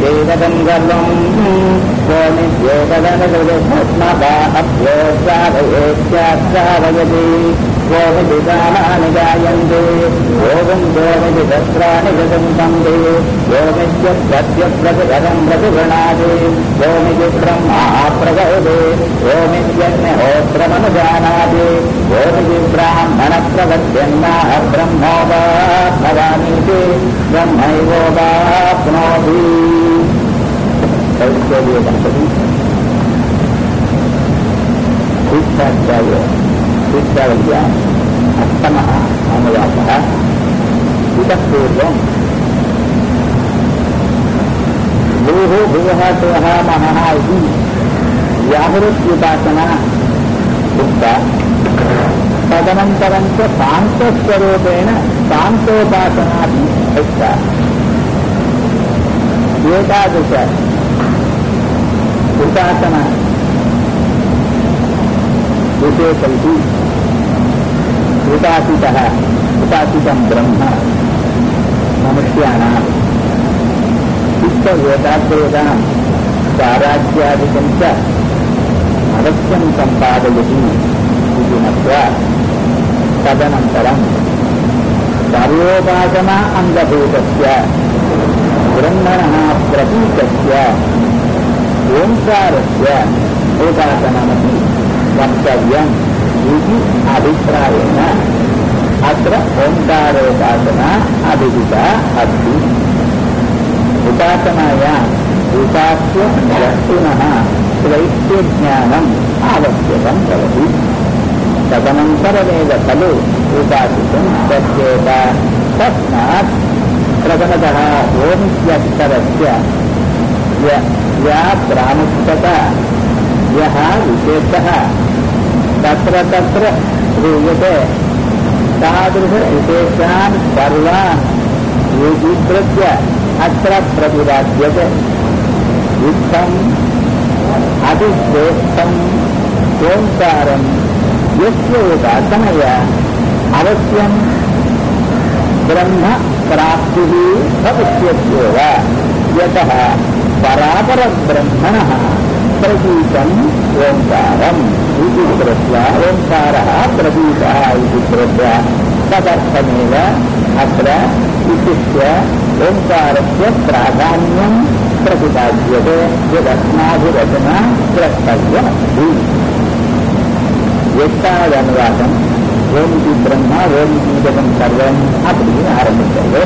ஓமித்யேதம் கர்வம் ஓமித்யேதனகృష్ணபாஹ்யோத்ராவயேத்யாத்ராவயதி ஓமிதிதானானி ஜாயந்தே ஓகம் கோமிதி தத்ராணி ஜதந்தந்தே ஓமித்யத்யப்ரதிகரம் பிரதிகணாதி ஓமிதி பிரம்மா பிரகோதே ஓமித்யக்னஹோத்திரமனுஜானாதி ஓமிதி பிராமண பிரவத்யன்னாः ब्रह्मोवा भवानीति ब्रह्मैवोवाप्नोति कैश्वर्य गणपति दीक्षाध्याय दीक्षावल्या अष्टमः अनुवादः इतः पूर्वम् भूः भुवः सुवः महः इति व्याहृत्युपासना उक्ता तदनन्तरं च शान्तस्वरूपेण शान्तोपासनापि उक्ता एतादृश उपासना विशेषैः उपासितः उपासितं ब्रह्म मनुष्याणाम् चित्तवेदाग्रेदां चाराध्यादिकं च अवश्यं सम्पादयति इति मत्वा तदनन्तरं सर्वोपासना अङ्गभूतस्य ब्रह्मणः प्रतीकस्य ओङ्कारस्य उपासनमपि वक्तव्यम् इति अभिप्रायेण अत्र ओङ्कारोपासना अभिहिता अस्ति उपासनायाम् उपास्य वस्तुनः स्वैक्यज्ञानम् आवश्यकं भवति तदनन्तरमेव खलु उपासितुं शक्येत तस्मात् प्रथमतः ओमित्यक्षरस्य य- या प्रामुख्यता यः विशेषः तत्र तत्र श्रूयते तादृशविशेषान् सर्वान् एकीकृत्य अत्र प्रतिपाद्यते युक्तम् अतिश्रेष्ठम् ओङ्कारम् यस्य उपासनया अवश्यम् ब्रह्म प्राप्तिः भविष्यत्येव यतः परापरब्रह्मणः प्रतीकम् ओङ्कारम् इति कृत्वा ओङ्कारः प्रतीकः इति कृत्वा तदर्थमेव अत्र विशिष्य ओङ्कारस्य प्राधान्यम् प्रतिपाद्यते यदस्माभिरचना द्रष्टव्यमस्ति எட்டாவது ஓமிதி பிரம்மா ஓமிதி ஜெகம் சர்வம் அப்படின்னு ஆரம்பிக்கிறது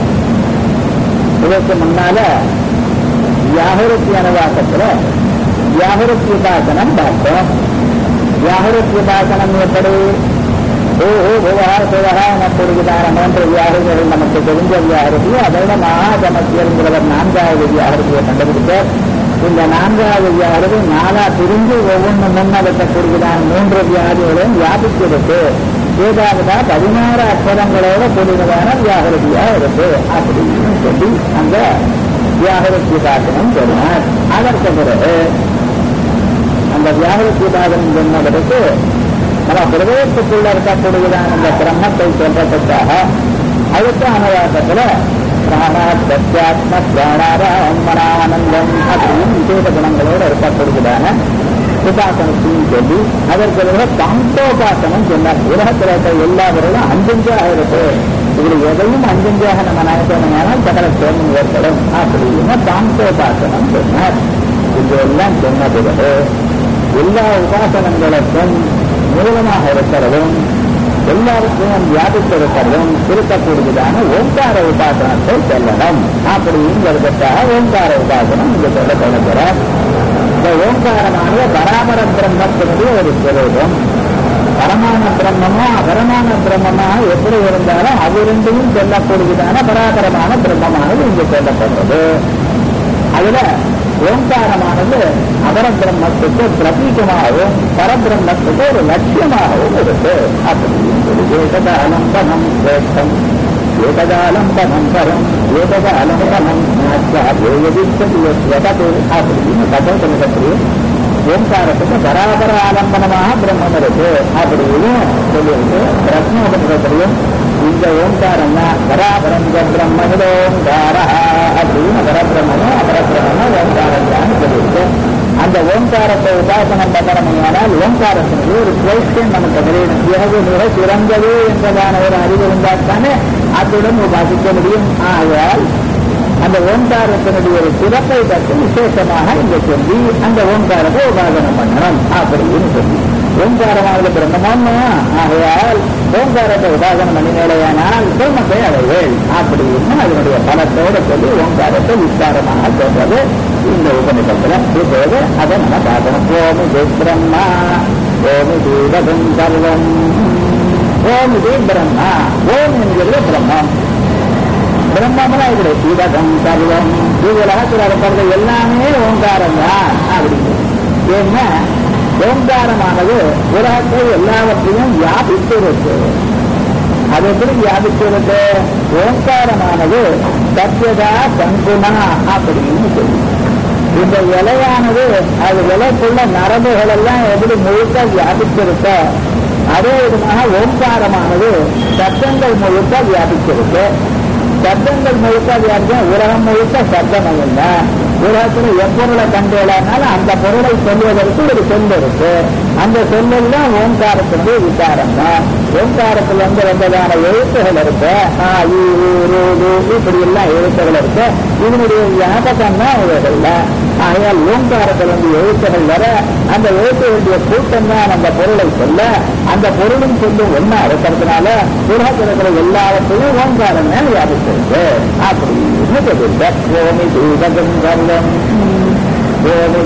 இதற்கு முன்னால வியாகுரத்தி அனுவாசத்துல வியாகுரத்தி உபாசனம் பார்த்தோம் வியாகுரத்தி உபாசனம் எப்படி ஓஹோ புவா சிவகா எனப்படுகிறார் மூன்று வியாகுகள் நமக்கு தெரிஞ்ச வியாகுரத்தி அதோட மகாஜமத்தியங்கிறவர் நான்காவது வியாகுரத்தியை கண்டுபிடித்த இந்த நான்காவது வியாதி நாலா பிரிஞ்சு ஒவ்வொன்று முன்னெடுக்கக்கூடியதான மூன்று வியாதிகளையும் வியாபிச்சிருக்கு ஏதாவதா பதினாறு அக்ஷரங்களோட கூடியதான வியாகிருதியா இருக்கு அப்படின்னு சொல்லி அந்த வியாகிருத்தி சாசனம் சொன்னார் அதற்கு பிறகு அந்த வியாகிருத்தி சாசனம் சொன்ன பிறகு நம்ம பிரதேசத்துக்குள்ள இருக்கக்கூடியதான இந்த பிரம்மத்தை சொல்றதுக்காக அடுத்த அனுவாதத்துல பிராணாத்யாத்ம பிராணாராம் மனானந்தம் அப்படின்னு விசேஷ குணங்களோடு இருக்கக்கூடியதான உபாசனத்தையும் சொல்லி அதற்கு பிறகு சாந்தோபாசனம் சொன்னார் உலகத்தில் இருக்க எல்லா பொருளும் அஞ்சஞ்சாக இருக்கு இதுல எதையும் அஞ்சஞ்சாக நம்ம நினைச்சோம்னால் சகல சோமம் ஏற்படும் அப்படின்னு சாந்தோபாசனம் சொன்னார் இதெல்லாம் சொன்ன பிறகு எல்லா உபாசனங்களுக்கும் மூலமாக இருக்கிறதும் எல்லாருக்கும் வியாபித்திருக்கிறதும் இருக்கக்கூடியதான ஓங்கார உபாசனத்தை சொல்லணும் அப்படிங்கிறதுக்காக ஓங்கார உபாசனம் இங்க சொல்ல தொடங்குகிறார் இந்த ஓங்காரமானது பராபர பிரம்மத்தினுடைய ஒரு சுரூபம் பரமான பிரம்மமோ அபரமான பிரம்மமா எப்படி இருந்தாலும் அது ரெண்டையும் சொல்லக்கூடியதான பராபரமான பிரம்மமானது இங்க சொல்லப்படுறது அதுல ஓங்காரமானது அபர பிரம்மத்துக்கு பிரதீகமாகவும் பரபிரம்மத்துக்கு ஒரு லட்சியமாகவும் இருக்கு அப்படின்னு சொல்லி ஏகதாலம்பனம் சிரேஷ்டம் ஏகதாலம்பனம் பரம் ஏகதாலம்பனம் நாச்சாரியதித்தது அப்படின்னு கதோசனத்திலே ஓங்காரத்துக்கு பராபர ஆலம்பனமாக பிரம்மம் இருக்கு அப்படின்னு சொல்லியிருக்கு பிரத்னோபனிடத்திலையும் இந்த ஓங்காரம் தான் பராபரம் பிரம்மனிடோங்கார அப்படின்னு பரபிரம்மனும் அபரபிரம்ம ஓங்காரத்தை உபாசனம் பண்ணணுமையானால் ஓங்காரத்தினுடைய ஒரு குவைஷன் நமக்கு தெரியணும் மிக மிக சிறந்தது என்பதான ஒரு அறிவு இருந்தால் தானே அத்துடன் உபாசிக்க முடியும் ஆகையால் அந்த ஓங்காரத்தினுடைய ஒரு சிறப்பை பற்றி விசேஷமாக இங்க சொல்லி அந்த ஓங்காரத்தை உபாசனம் பண்ணணும் அப்படின்னு சொல்லி ஓங்காரமாவது பிரம்மமா ஆகையால் ஓங்காரத்தை உபாசனம் பண்ணினேடையானால் பிரம்மத்தை அடைவேள் அப்படின்னு அதனுடைய பலத்தோடு சொல்லி ஓங்காரத்தை விஸ்தாரமாக சொல்றது இந்த உபநிஷத்துல இப்போது அதை நம்ம பார்க்கணும் ஓமி ஜெய் பிரம்மா ஓமி தீபகம் சர்வம் ஓம் இது பிரம்மா ஓம் என்கிறது பிரம்மம் பிரம்மம்னா இப்படி சிவகம் சர்வம் உலகத்தில் இருக்கிறது எல்லாமே ஓங்காரம் தான் அப்படின்னு ஏன்னா ஓங்காரமானது உலகத்தை எல்லாவற்றையும் வியாபித்திருக்கு அது எப்படி வியாபித்திருக்கு ஓங்காரமானது சத்தியதா சங்குணா அப்படின்னு சொல்லி இந்த இலையானது அது இலைக்குள்ள நரம்புகள் எல்லாம் எப்படி முழுக்க வியாபிச்சிருக்கோ அதே விதமாக ஓங்காரமானது சத்தங்கள் முழுக்க வியாபிச்சிருக்கு சப்தங்கள் முழுக்க வியாபிக்கும் உலகம் முழுக்க சப்தம் அல்ல உலகத்தில் எப்பொருளை கண்டுனாலும் அந்த பொருளை சொல்வதற்கு ஒரு சொல் இருக்கு அந்த சொல்லெல்லாம் ஓங்காரத்துக்கு விசாரம் தான் ஓங்காரத்தில் வந்து வந்ததான எழுத்துகள் இருக்கு ஆ, ஈ, ஊ, ரூ, ரு, இப்படி எல்லாம் எழுத்துகள் இருக்கு இதனுடைய வியாபகம் தான் இவைகள்ல ஆகையால் ஓங்காரத்தில் வந்து எழுத்துகள் வர அந்த எழுத்துகளுடைய கூட்டம் தான் அந்த பொருளை சொல்ல அந்த பொருளும் சொல்லும் ஒன்னா இருக்கிறதுனால உலகத்தில் இருக்கிற எல்லாவற்றையும் ஓங்காரம் மேல் வியாபிச்சிருக்கு அப்படின்னு சொல்லியிருக்க ஓமி தூதகம் சர்வம் ஓமி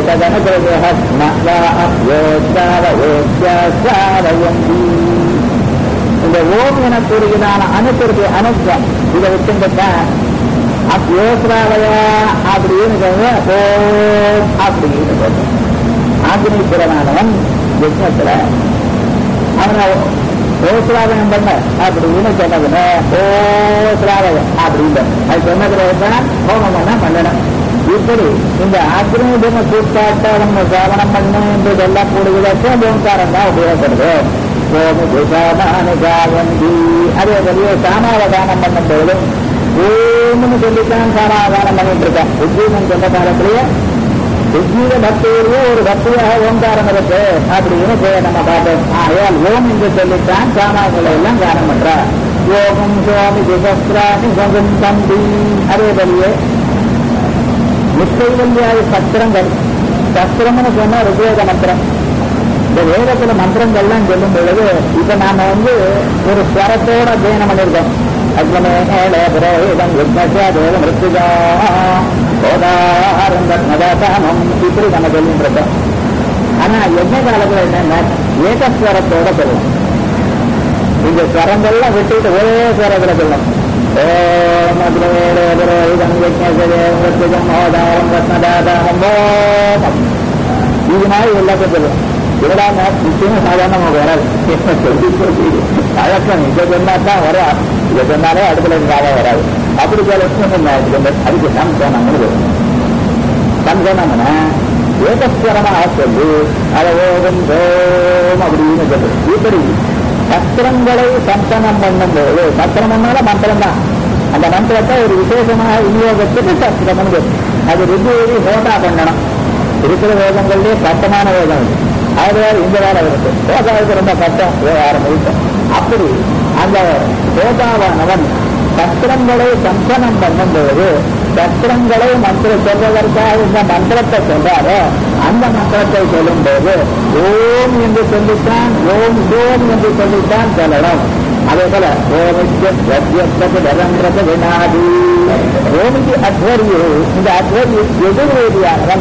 ஏதனுகிரகி இந்த ஓம் எனக்கூடியதான அணுக்கிறது அணுக்கம் இதை வச்சுருக்கேன் அப்யோஸ்ராவய அப்படின்னு சொல்ல ஓம் அப்படின்னு சொல்ற ஆக்னீஸ்வரனானவன் யஜ்னத்துல அவனை ஓஸ்ராவயம் பண்ண அப்படின்னு சொன்னதுல ஓ சிராவய அப்படின்னு அது சொன்ன பிறகுதான் ஹோமம் பண்ண பண்ணணும் இப்படி இந்த ஆக்னீதன கூட்டாட்டம் சாவனம் பண்ணு என்று சொல்லக்கூடியதற்கு அந்த ஓங்காரம் தான் உபயோகப்படுது ஓம் துஷாதான ஜாவந்தி அதே வெளியே சாமாவதானம் பண்ணும் போதும் ஓம்னு சொல்லித்தான் சாமாவதானம் பண்ணிட்டு இருக்கேன் உஜ்ஜீவன் சொன்ன காலத்திலேயே உஜ்ஜீவ பக்தியிலேயே ஒரு பக்தியாக ஓங்காரம் இருக்கு அப்படின்னு போய் நம்ம பார்த்தோம் ஆகையால் ஓம் என்று சொல்லித்தான் சாமான்களை எல்லாம் தானம் பண்றா ஓம் சுவாமி சுசஸ்திராணி சங்கம் தம்பி அதே வெளியே நிச்சயவல்லியாய சத்திரங்கள் சத்திரம்னு சொன்னா ருக்வேத மந்திரம் இந்த வேதத்துல மந்திரங்கள்லாம் சொல்லும் பொழுது இப்ப நாம வந்து ஒரு ஸ்வரத்தோட அத்தியனம் பண்ணிருக்கோம் அக்னமே ஏழ புரோஹிதம் யஜ்னஸ்ய தேவ மிருத்யுஜா கோதாரம் நதாசாமம் இப்படி நம்ம சொல்லிட்டு இருக்கோம் ஆனா யஜ்ன காலத்துல என்னன்னா ஏகஸ்வரத்தோட சொல்லணும் இந்த ஸ்வரங்கள்லாம் விட்டுட்டு ஒரே ஸ்வரத்துல சொல்லணும் ஓம் அக்னமே ஏழ புரோஹிதம் யஜ்னஸ்ய தேவ மிருத்யுஜம் கோதாரம் ரத்னதாசாமம் ஓம் இது மாதிரி எல்லாத்தையும் சொல்லுவோம் இதெல்லாம் நிச்சயமா சாதாரணமாக வராது சொல்லி சொல்லி பழக்கம் இதை சொன்னா தான் வரும் இதை சொன்னாலே அடுத்த காலம் வராது அப்படி சில லட்சணம் அதுக்கு சம்சனம்னு சம்சனம்னா ஏகஸ்வரமாக சொல்லி அதை ஓகம் ஓம் அப்படின்னு சொல்லு இப்படி சத்திரங்களை சம்சனம் பண்ணும்போது சத்திரம்னால மந்திரம் தான் அந்த மந்திரத்தை ஒரு விசேஷமாக விநியோகத்துக்கு சத்திரம்னு பேரு. அது ரிபுவி ஹோட்டா பண்ணணும் இருக்கிற வேதங்கள்லயே கஷ்டமான வேதம் இது அது வேற இந்த வேலை இருக்கு ஹோதாவுக்கு ரொம்ப கஷ்டம் விவகாரம் இருக்கு அப்படி அந்த ஹோதாவானவன் சத்திரங்களை சம்சனம் பண்ணும்போது சத்திரங்களை மந்திரம் சொல்வதற்காக இந்த மந்திரத்தை சொல்றாரோ அந்த மந்திரத்தை சொல்லும்போது ஓம் என்று சொல்லித்தான் ஓம் ஓம் என்று சொல்லித்தான் சொல்லணும் அதே போல ஓமிக்கு பிரத்யத்தது நிரந்தரது வினாதி ஓமிக்கு அத்வரியு இந்த அத்வரி எதிர்வேதியானவன்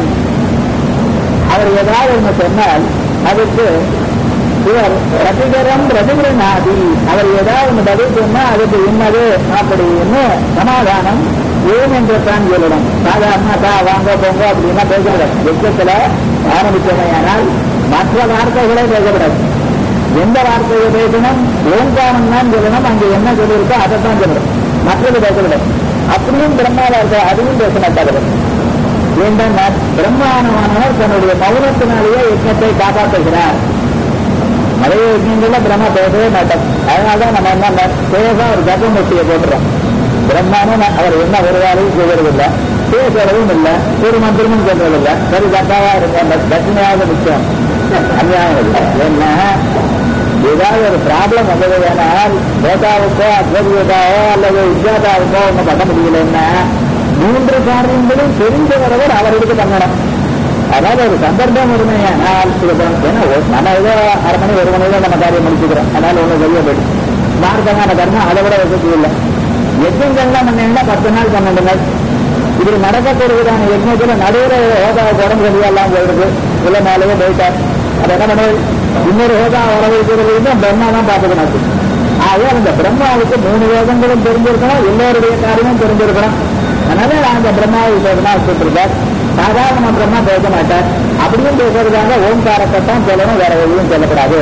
அவர் ஏதாவது ஒன்று சொன்னால் அதுக்கு இவர் பிரதிகரம் பிரதிகரநாதி அவர் ஏதாவது ஒன்று பதில் சொன்னால் அதுக்கு இன்னது அப்படின்னு சமாதானம் ஏன் என்று தான் சொல்லணும் சாதாரண தா வாங்க போங்க அப்படின்னா பேசக்கூடாது யுத்தத்துல ஆரம்பிச்சோமையானால் மற்ற வார்த்தைகளே பேசக்கூடாது எந்த வார்த்தையை பேசணும் ஓங்காரம் தான் சொல்லணும் அங்க என்ன சொல்லியிருக்கோ அதை தான் சொல்லணும் மற்றது பேசக்கூடாது அப்படியும் பிரம்மாவா இருக்க அதுவும் பேச மாட்டார்கள் ஏன்னா பிரம்மானமானவர் தன்னுடைய மௌனத்தினாலேயே யஜ்னத்தை காப்பாற்றுகிறார் நிறைய யஜ்யங்கள்ல பிரம்மா பேசவே மாட்டோம் அதனாலதான் நம்ம என்ன சேஃபா ஒரு கர்ப்பமுட்டியை போட்டுறோம் பிரம்மானும் அவர் என்ன ஒரு வேலையும் செய்வதில்லை பேசுறதும் இல்லை ஒரு மந்திரமும் சொல்றது இல்லை சரி தப்பாவா இருக்கும் தட்சிணையாக நிச்சயம் அநியாயம் இல்லை என்ன ஏதாவது ஒரு ப்ராப்ளம் வந்தது வேணால் வேதாவுக்கோ அத்வதியதாவோ அல்லது வித்யாதாவுக்கோ ஒன்றும் பண்ண முடியலன்னா மூன்று காரியங்களும் தெரிஞ்சவரவர் அவருக்கு பண்ணணும் அதாவது ஒரு சந்தர்ப்பம் உரிமையானால் இது பண்ணணும். ஏன்னா ஒரு- நம்ம ஏதோ அரை மணி ஒரு மணியில நம்ம காரியம் முடிச்சுக்கிறோம் அதனால ஒன்றும் வெளியே போயிடும் மார்க்கமான கர்மம் அதை விட வசதி இல்லை யஜ்யங்கள்லாம் பண்ணீங்கன்னா பத்து நாள் பன்னெண்டு நாள் இப்படி நடக்கக்கூடியதான யஜ்யத்துல நடுவில் ஹோதாவுக்கு உடம்பு சரியாலாம் போயிடுது இல்லை மேலேயே போயிட்டார் அது என்ன பண்ணுவது இன்னொரு ஹோதா வரவேற்கிறது பிரம்மா தான் பார்த்துக்கணும் ஆக அந்த பிரம்மாவுக்கு மூணு வேதங்களும் தெரிஞ்சிருக்கணும் எல்லோருடைய காரியமும் தெரிஞ்சிருக்கணும் அதனால அந்த பிரம்மாவை விசேஷமா வச்சுருக்கார் சாதாரண பிரம்மா பேச மாட்டார் அப்படியும் பேசுறதாங்க ஓம்காரத்தை தான் சொல்லணும் வேற எதுவும் சொல்லக்கூடாது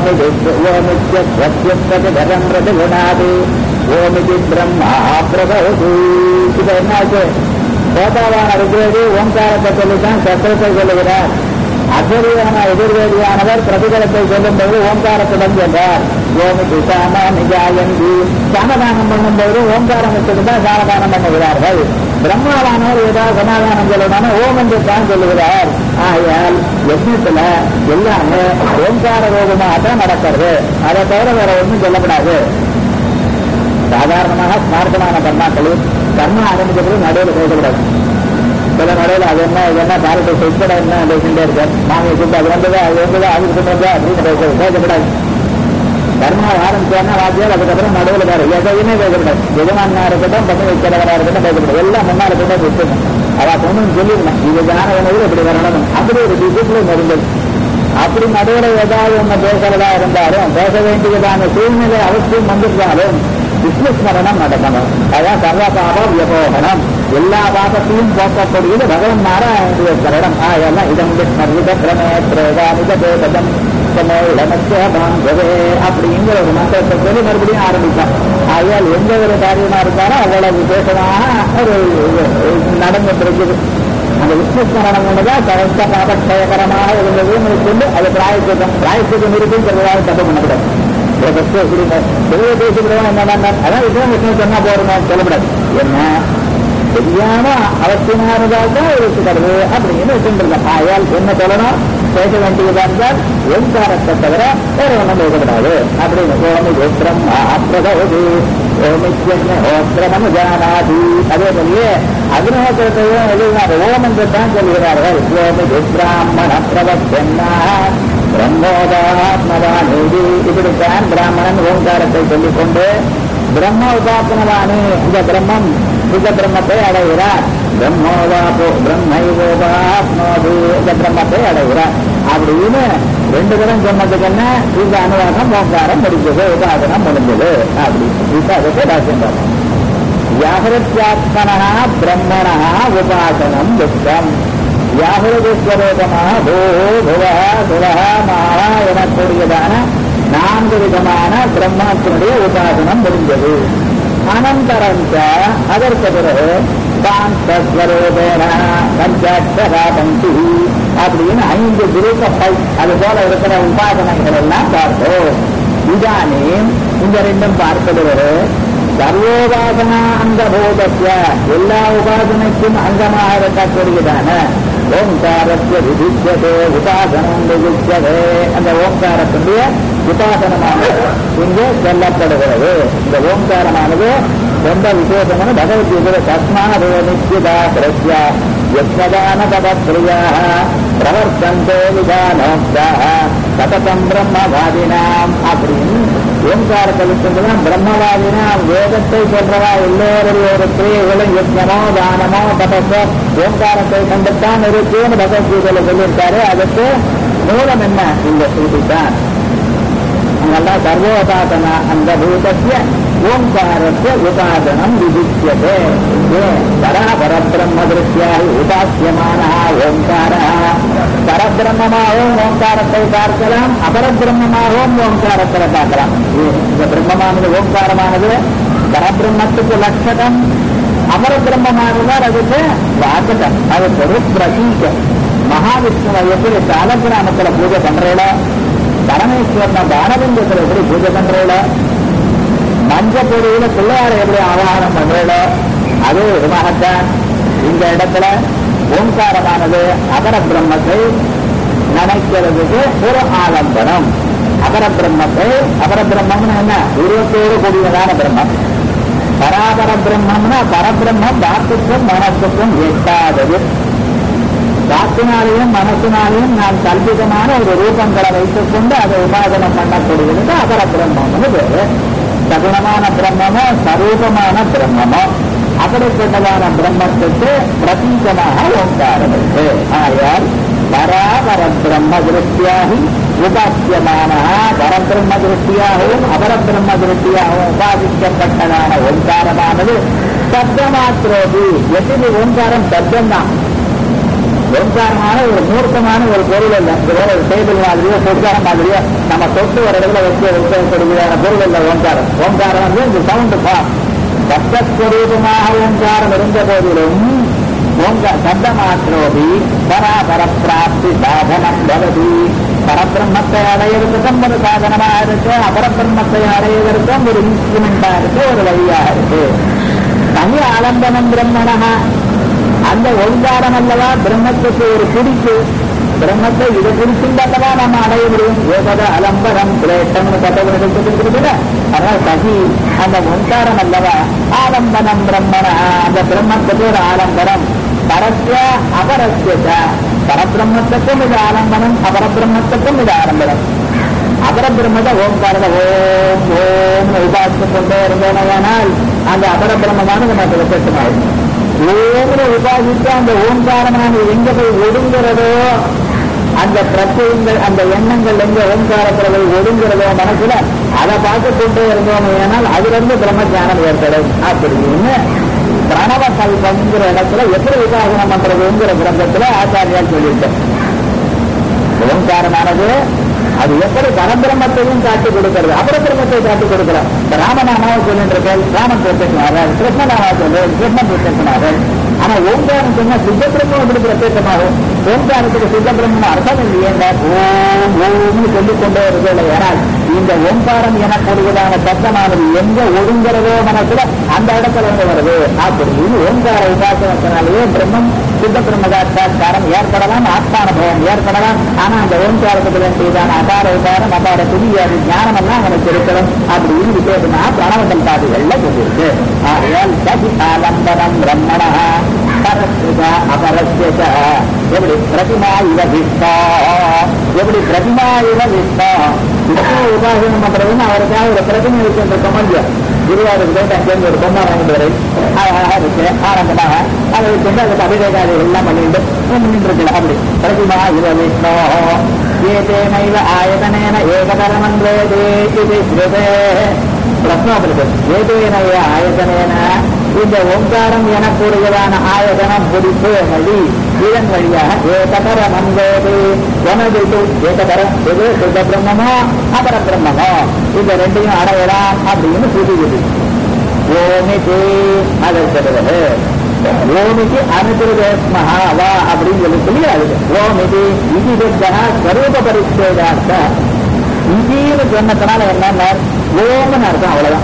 ஓமித்யத்வத்யத்வதரம்ரது குணாது ஓமிதி பிரம்மா பிரபவது இது என்ன ஆச்சு கோதாவான ருக்வேதி ஓம்காரத்தை சொல்லித்தான் சத்திரத்தை சொல்லுகிறார் அசரியான எதிர்வேதியானவர் பிரதிகளத்தை சொல்லும்போது ஓம்காரத்துடன் சென்றார் ஓமி சுசாம நிஜாயந்தி சமதானம் பண்ணும்போது ஓம்காரம் வச்சுதான் சாமதானம் பண்ணுகிறார்கள் பிரம்மாவானவர் ஏதாவது சமாதானம் சொல்லணும்னா ஓம் என்று தான் சொல்லுகிறார் ஆகையால் யஜ்னத்துல எல்லாமே ஓம்கார ரோகமாக தான் நடக்கிறது அதை தவிர வேற ஒன்றும் சொல்லப்படாது சாதாரணமாக ஸ்மார்த்தமான கர்மாக்களில் கர்மா ஆரம்பிக்கிறது நடுவில் பேசக்கூடாது சில நடுவில் அது என்ன இது என்ன பாரத்தை செஞ்சட என்ன பேசிட்டே இருக்கார் மாமியை கூப்பிட்டு அது வந்ததா அது வந்ததா அது சொன்னதா அப்படின்னு பேச பேசக்கூடாது கர்மா ஆரம்பிச்சானா வாத்தியார் அதுக்கப்புறம் நடுவில் வேற எதையுமே பேசக்கூடாது எஜமானா இருக்கட்டும் பண்ணி வைக்கிறவரா இருக்கட்டும் பேசக்கூடாது எல்லாம் முன்னால கொண்டு வந்து வச்சிடணும் அவ கொண்டு சொல்லிடணும் இது ஞான உணவு இப்படி வரணும் அப்படி ஒரு டிசிப்ளின் இருந்தது அப்படி நடுவில் ஏதாவது ஒண்ணு பேசுறதா இருந்தாலும் பேச வேண்டியதான சூழ்நிலை அவசியம் வந்திருந்தாலும் விஷ்ணுஸ்மரணம் நடக்கணும் அதான் சர்வ பாப வியபோகனம் எல்லா பாபத்தையும் போக்கக்கூடியது பகவன் நாராயணனுடைய சரணம் ஆயெல்லாம் இதம் விஷ்ணர்வித பிரமே பிரேதானித தேவதம் சமோடமச்சே அப்படிங்கிற ஒரு மந்திரத்தை சொல்லி மறுபடியும் ஆரம்பித்தான் ஆகையால் எந்த ஒரு காரியமா இருந்தாலும் அவ்வளவு விசேஷமாக ஒரு நடந்துட்டு இருக்குது அந்த விஷ்ணு ஸ்மரணம் கொண்டுதான் கரெக்டா பாபக்ஷயகரமாக இருந்ததுன்னு சொல்லி அது பிராயச்சித்தம் பிராயச்சித்தம் இருக்குங்கிறதாக தப்பு பண்ணக்கூடாது இதை first சொல்லுங்க. வெளியே பேசுகிறவன் என்ன அதான் விஷ்ணு விஷ்ணு சொன்னா போறோம் சொல்லக்கூடாது என்ன தெரியாம அவசியமானதாக தான் இருக்கிறது அப்படின்னு வச்சுருந்தேன் ஆயால் என்ன சொல்லணும் பேச வேண்டியதா இருந்தால் ஓங்காரத்தை தவிர வேற ஒன்றும் பேசக்கூடாது அப்படின்னு ஓமி கோத்திரம் அப்பிரதவது ஓமித்யோத்திரம் ஜானாதி அதே போலயே அக்னிஹோத்திரத்தையும் எழுதினார் ஓம் என்று தான் சொல்கிறார்கள் ஓமி பிராமண பிரவச்சன்னா பிரம்மோதாத்மவானேதி இப்படித்தான் பிராமணன் ஓங்காரத்தை சொல்லிக்கொண்டு பிரம்ம உபாசனவானே இந்த பிரம்மம் இந்த பிரம்மத்தை அடைகிறார் பிரம்மோவாபோ பிரம்மைவோபாப்னோது இந்த பிரம்மத்தை அடைகிறார் அப்படின்னு ரெண்டு தரம் சொன்னதுக்கு என்ன இந்த அனுவாதம் ஓங்காரம் முடிஞ்சது உபாசனம் முடிஞ்சது அப்படி இப்ப அதுக்கு தாசியம் பார்ப்போம் வியாகரத்யாத்மனா பிரம்மணா உபாசனம் துக்கம் வியாகுரஸ்வரூபமாக பூ புவ சுவ மாவா எனக்கூடியதான நான்கு விதமான பிரம்மத்தினுடைய உபாசனம் முடிஞ்சது அனந்தரம் அதற்கு பிறகு காந்தஸ்வரூபேன பஞ்சாட்சரா பந்தி அப்படின்னு ஐந்து குரூப்பை அது போல இருக்கிற உபாசனங்கள் எல்லாம் பார்த்தோம் இதானே இந்த ரெண்டும் பார்ப்பது சர்வோபாசனா அங்கபோதத்திய எல்லா உபாசனைக்கும் அங்கமாக இருக்கக்கூடியதான ஓங்காரத்திய விதிச்சதே உபாசனம் விதிச்சதே அந்த ஓங்காரத்தினுடைய உபாசனமாக இங்கே சொல்லப்படுகிறது இந்த ஓங்காரமானது ரொம்ப விசேஷமான பகவத்கீதை தஸ்மாதோ நித்யதா பிரத்யா யத்னதான பதப்பிரியா பிரவர்த்தந்தே விதானோக்தாக சததம் பிரம்மவாதினாம் அப்படின்னு ஓங்காரத்தை விட்டுதான் பிரம்மவாதினாம் வேதத்தை சொல்றவா எல்லோருடைய ஒரு கிரியைகளும் யத்னமோ தானமோ தபஸோ ஓங்காரத்தை கண்டுத்தான் இருக்குன்னு பகவத்கீதையில சொல்லியிருக்காரு அதுக்கு மூலம் என்ன இந்த ஸ்ருதி தான் அங்கெல்லாம் சர்வோபாசன அந்த பூதத்திய ஓங்காரத்திய உபாசனம் விதித்தியதே ஏ பராபரபிரம்ம திருஷ்யாரி உபாசியமான ஓங்கார பரபிரம்மமாகவும் ஓங்காரத்தை பார்க்கலாம் அபரபிரம்மமாகவும் ஓங்காரத்தை பார்க்கலாம் இந்த பிரம்மமானது ஓங்காரமானது பரபிரம்மத்துக்கு லட்சகம் அபரபிரம்மமானதால் அதுக்கு வாசகம் அதுக்கு ஒரு பிரதீகம் மகாவிஷ்ணுவை எப்படி சாலகிராமத்துல பூஜை பண்றீங்களோ பரமேஸ்வரன பானலிங்கத்துல எப்படி பூஜை பண்றீங்களோ மஞ்ச பொருளில பிள்ளையார எப்படி ஆவாகனம் பண்றீங்களோ அது விதமாகத்தான் இந்த இடத்துல ஓங்காரமானது அபர பிரம்மத்தை நினைக்கிறதுக்கு ஒரு ஆலம்பனம் அபர பிரம்மத்தை அபர பிரம்மம்னு என்ன உருவத்தோடு கூடியதான பிரம்மம் பராபர பிரம்மம்னா பரபிரம்மம் வாக்குக்கும் மனசுக்கும் எட்டாதது வாக்கினாலையும் மனசினாலையும் நாம் கல்பிதமான ஒரு ரூபங்களை வைத்துக் கொண்டு அதை உபாசனம் பண்ணக்கூடியது அபர பிரம்மம்னு பேரு சகுணமான பிரம்மமோ சரூபமான பிரம்மமோ அப்படிப்பட்டதான பிரம்மத்துக்கு பிரதீகமாக ஓங்காரம் இருக்கு ஆயால் பராபர பிரம்ம திருஷ்டியாகி உபாசியமான பரபிரம்ம திருஷ்டியாகவும் அபரபிரம்ம திருஷ்டியாகவும் உபாசிக்கப்பட்டதான ஓங்காரமானது சப்தமாத்திரோபி எப்படி ஓங்காரம் சப்தம் தான் ஓங்காரமான ஒரு மூர்த்தமான ஒரு பொருள் அல்ல இதுவே ஒரு டேபிள் மாதிரியோ பொற்காரம் மாதிரியோ நம்ம தொட்டு ஒரு இடத்துல வச்சு வைக்கக்கூடியதான பொருள் அல்ல ஓங்காரம் ஓங்காரம் வந்து இந்த சவுண்டு பா சப்தஸ்வரூபமாக ஓங்காரம் இருந்த போதிலும் ஓங்க சப்தமாத்திரோபி பராபர பிராப்தி சாதனம் பவதி பரபிரம்மத்தை அடையிறதுக்கும் ஒரு சாதனமாக இருக்கு அபரபிரம்மத்தை அடைவதற்கும் ஒரு இன்ஸ்ட்ருமெண்டா இருக்கு ஒரு வழியாக இருக்கு தனி ஆலம்பனம் பிரம்மணா அந்த ஓங்காரம் அல்லவா பிரம்மத்துக்கு ஒரு பிடிப்பு பிரம்மத்தை இதை பிடிச்சிருந்தல்லவா நம்ம அடைய முடியும் ஏகத அலம்பரம் கிரேட்டம்னு கட்டப்படுகிறது அதனால சகி அந்த ஓங்காரம் அல்லவா ஆலம்பனம் பிரம்மண அந்த பிரம்மத்துக்கு ஒரு ஆலம்பரம் பரஸ்ய அபரஸ்ய பரபிரம்மத்துக்கும் இது ஆலம்பனம் அபரபிரம்மத்துக்கும் இது ஆலம்பனம் அபரபிரம்மத ஓங்காரத ஓம் ஓம் உபாசித்து கொண்டே இருந்தோமையானால் அந்த அபரபிரம்மமானது நமக்கு விசேஷமாகும் ஓம்னு உபாசித்து அந்த ஓங்காரமானது எங்க போய் ஒடுங்கிறதோ அந்த பிரச்சனைகள் அந்த எண்ணங்கள் எங்க ஓங்காரத்துல போய் ஒடுங்கிறதோ மனசுல அதை பார்த்து கொண்டே இருந்தோமையானால் அதுல இருந்து பிரம்ம ஞானம் ஏற்படும் அப்படின்னு பிரணவ கல்பங்கிற இடத்துல எப்படி உபாசனம் பண்றதுங்கிற கிரந்தத்துல ஆச்சாரியால் சொல்லியிருக்கேன் ஓங்காரமானது அது எப்படி பரபிரமத்தையும் காட்டி கொடுக்கிறது அபரபிரமத்தை காட்டி கொடுக்கிறார் இந்த ராமநாமாவை சொல்லிட்டு இருக்கேன் ராமன் பிரத்யேகமாகிறார் கிருஷ்ணநாமா சொல்லு கிருஷ்ணன் பிரத்யேகமாகிறார் ஆனா ஓங்காரம் சொன்னா சித்தபிரம்மம் எப்படி பிரத்யேகமாகும் ஓங்காரத்துக்கு சித்தபிரம்மம் அர்த்தம் இல்லையே ஓம் ஓம்னு சொல்லிக் கொண்டே இருக்கிறது ஏனால் இந்த ஓங்காரம் எனக்கூடியதான சத்தமானது எங்க ஒடுங்கிறதோ மனசுல அந்த இடத்துல இருந்து வருது அப்படின்னு ஓங்கார உபாசனத்தினாலேயே பிரம்மம் சித்த பிரம்மதாச்சாரம் ஏற்படலாம் ஆத்மானுபவம் ஏற்படலாம் ஆனா அந்த ஓங்காரத்துக்கு வேண்டியதான அபார உபாரம் அபார புதியாது ஞானம் எல்லாம் அவனுக்கு இருக்கணும் அப்படின்னு விசேஷமா பிரணவ கல்பாதிகள்ல சொல்லியிருக்கு ஆகையால் சதி ஆலம்பனம் பிரம்மணா பரஸ்ய அபரஸ்ய எப்படி பிரதிமா இவ விஷ்ணா எப்படி பிரதிமா இவ விஷ்ணா விஷ்ணு உபாசனம் பண்றதுன்னு அவருக்காக ஒரு பிரதிமை இருக்கின்ற சம்பந்தியம் குருவாருக்கு போயிட்டு அங்கேருந்து ஒரு பொம்மை வாங்கிட்டு வரை அழகா இருக்கு ஆனந்தமாக அதை வச்சுட்டு அதுக்கு அபிஷேகாதிகள் எல்லாம் பண்ணிட்டு நின்று இருக்கல அப்படி பிரதிமா இவ விஷ்ணோ ஏதேனைவ ஆயதனேன ஏகதரமன்வேதே இது ஸ்ருதே பிரஸ்னோபனிஷத் ஏதேனைவ ஆயதனேன இந்த ஓங்காரம் எனக்கூடியதான ஆயதனம் பிடிப்பு வழி இதன் வழியாக ஏகதர மந்தோது எனது இது ஏகதர எது சுத்த பிரம்மமோ அபர பிரம்மமோ இந்த ரெண்டையும் அடையலாம் அப்படின்னு புரியுது ஓமிக்கு அதை சொல்றது ஓமிக்கு அனுகிருதேஸ்மஹா வா அப்படின்னு சொல்லி சொல்லி அது ஓமிதி இது சப்தா ஸ்வரூப பரிச்சேதார்த்த இதின்னு சொன்னதுனால என்னன்னா ஓம்னு அர்த்தம் அவ்வளவுதான்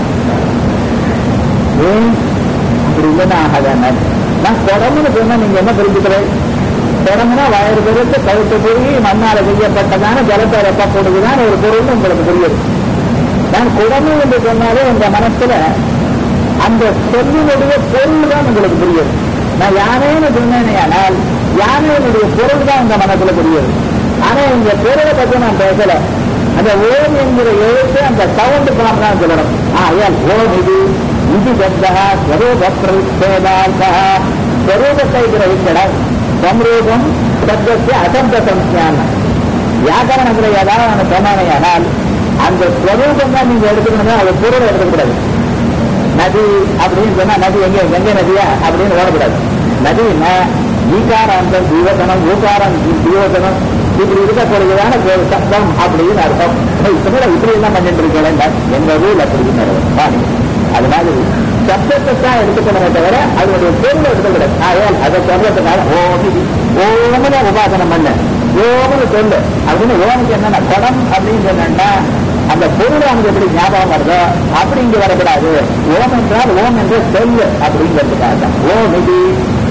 ஏன் அப்படி இல்லைன்னா ஆகாதான நான் குடம்னு சொன்னா நீங்க என்ன புரிஞ்சுக்கிறேன் குடம்னா வயிறு பெருத்து கழுத்து போய் மண்ணால செய்யப்பட்டதான ஜலத்தை ரெப்பக்கூடியதான ஒரு பொருள் உங்களுக்கு புரியுது நான் குடமு என்று சொன்னாலே உங்க மனசுல அந்த சொல்லினுடைய பொருள் தான் உங்களுக்கு புரியுது நான் யானைன்னு சொன்னேனே ஆனால் யானையினுடைய பொருள் தான் உங்க மனசுல புரியுது ஆனா இந்த பொருளை பத்தி நான் பேசல அந்த ஓம் என்கிற எழுத்து அந்த சவுண்டு ஃபார்ம் தான் சொல்லணும் ஆ ஏன் ஓம் இது இது சப்தா ஸ்வரூப பிரச்சேதார்த்தா ஸ்வரூபத்தை கிரகிக்கிற சம்ரூபம் சப்தத்தை அசப்த சம்ஸ்ஞானம் வியாக்கரணத்துல ஏதாவது நான் சொன்னானே ஆனால் அந்த ஸ்வரூபம் தான் நீங்க எடுத்துக்கணும் அது பொருளை எடுக்கக்கூடாது நதி அப்படின்னு சொன்னா நதி எங்க கங்கை நதியா அப்படின்னு ஓடக்கூடாது நதினா ஈகாராந்தம் ஜீவசனம் ஊகாரம் ஜீவசனம் இப்படி இருக்கக்கூடியதான ஒரு சப்தம் அப்படின்னு அர்த்தம் இப்படி இப்படி எல்லாம் பண்ணிட்டு இருக்கேன் எங்க ஊர்ல அப்படின்னு பாருங்க அது மாதிரி சப்தத்தை தான் எடுத்துக்கணுமே தவிர அதனுடைய பொருளை எடுத்துக்கூடாது ஆயால் அதை சொல்றதுனால ஓமி ஓமன உபாசனம் பண்ண ஓமனு சொல்லு அப்படின்னு ஓமுக்கு என்னன்னா குடம் அப்படின்னு சொன்னா அந்த பொருள் அங்க எப்படி ஞாபகம் வருதோ அப்படி இங்க வரக்கூடாது ஓம் என்றால் ஓம் என்ற சொல்லு அப்படிங்கிறதுக்காக ஓம் இது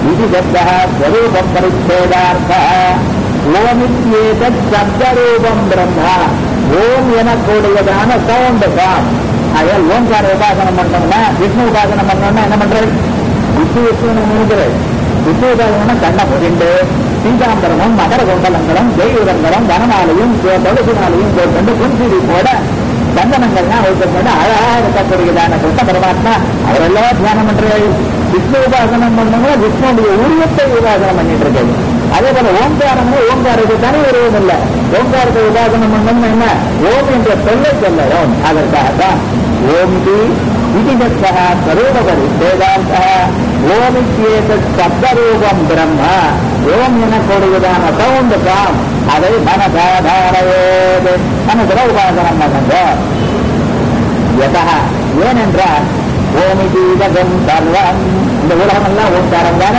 இது சப்தः ஸ்வரூபம் பரிச்சேதார்த்தः ஓமித்யேதத் சப்தரூபம் பிரம்மா ஓம் எனக்கூடியதான சவுண்ட் ஃபார்ம் அதையால் ஓம்கார உபாசனம் பண்ணோம்னா விஷ்ணு உபாசனம் பண்ணோம்னா என்ன பண்றது விஷ்ணு விஷ்ணு நினைக்கிறது விஷ்ணு உபாசனம் கண்ணை புரிண்டு பீதாம்பரமும் மகர குண்டலங்களும் தெய்வங்களும் வனமாலையும் தொழுசினாலையும் கொண்டு புன்சிரி போட சந்தனங்கள்லாம் வைக்கப்பட்டு அழகா இருக்கக்கூடியதான கிருஷ்ண பரமாத்மா அவரெல்லாம் தியானம் பண்றாரு விஷ்ணு உபாசனம் பண்ணுங்க விஷ்ணுடைய உருவத்தை உபாசனம் பண்ணிட்டு இருக்காரு அதே போல ஓங்காரமும் ஓங்காரத்துக்கு தனி உருவம் இல்லை ஓங்காரத்தை உபாசனம் பண்ணணும்னு என்ன ஓம் என்ற சொல்லை சொல்லணும் அதற்காக தான் ஓம்கி விதிதத்தः ஸ்வரூபபரிச்சேதாந்தः ஓமித்யேதத் சப்தரூபம் பிரம்ம ஓம் எனக்கூடியதான சவுண்ட் காம் அதை மனதாதாரவேது மனசுல உபாசனம் பண்ணுங்க யதா ஏனென்றால் ஓமிதீதகம் சர்வம் இந்த உலகம் எல்லாம் ஓங்காரம் தானே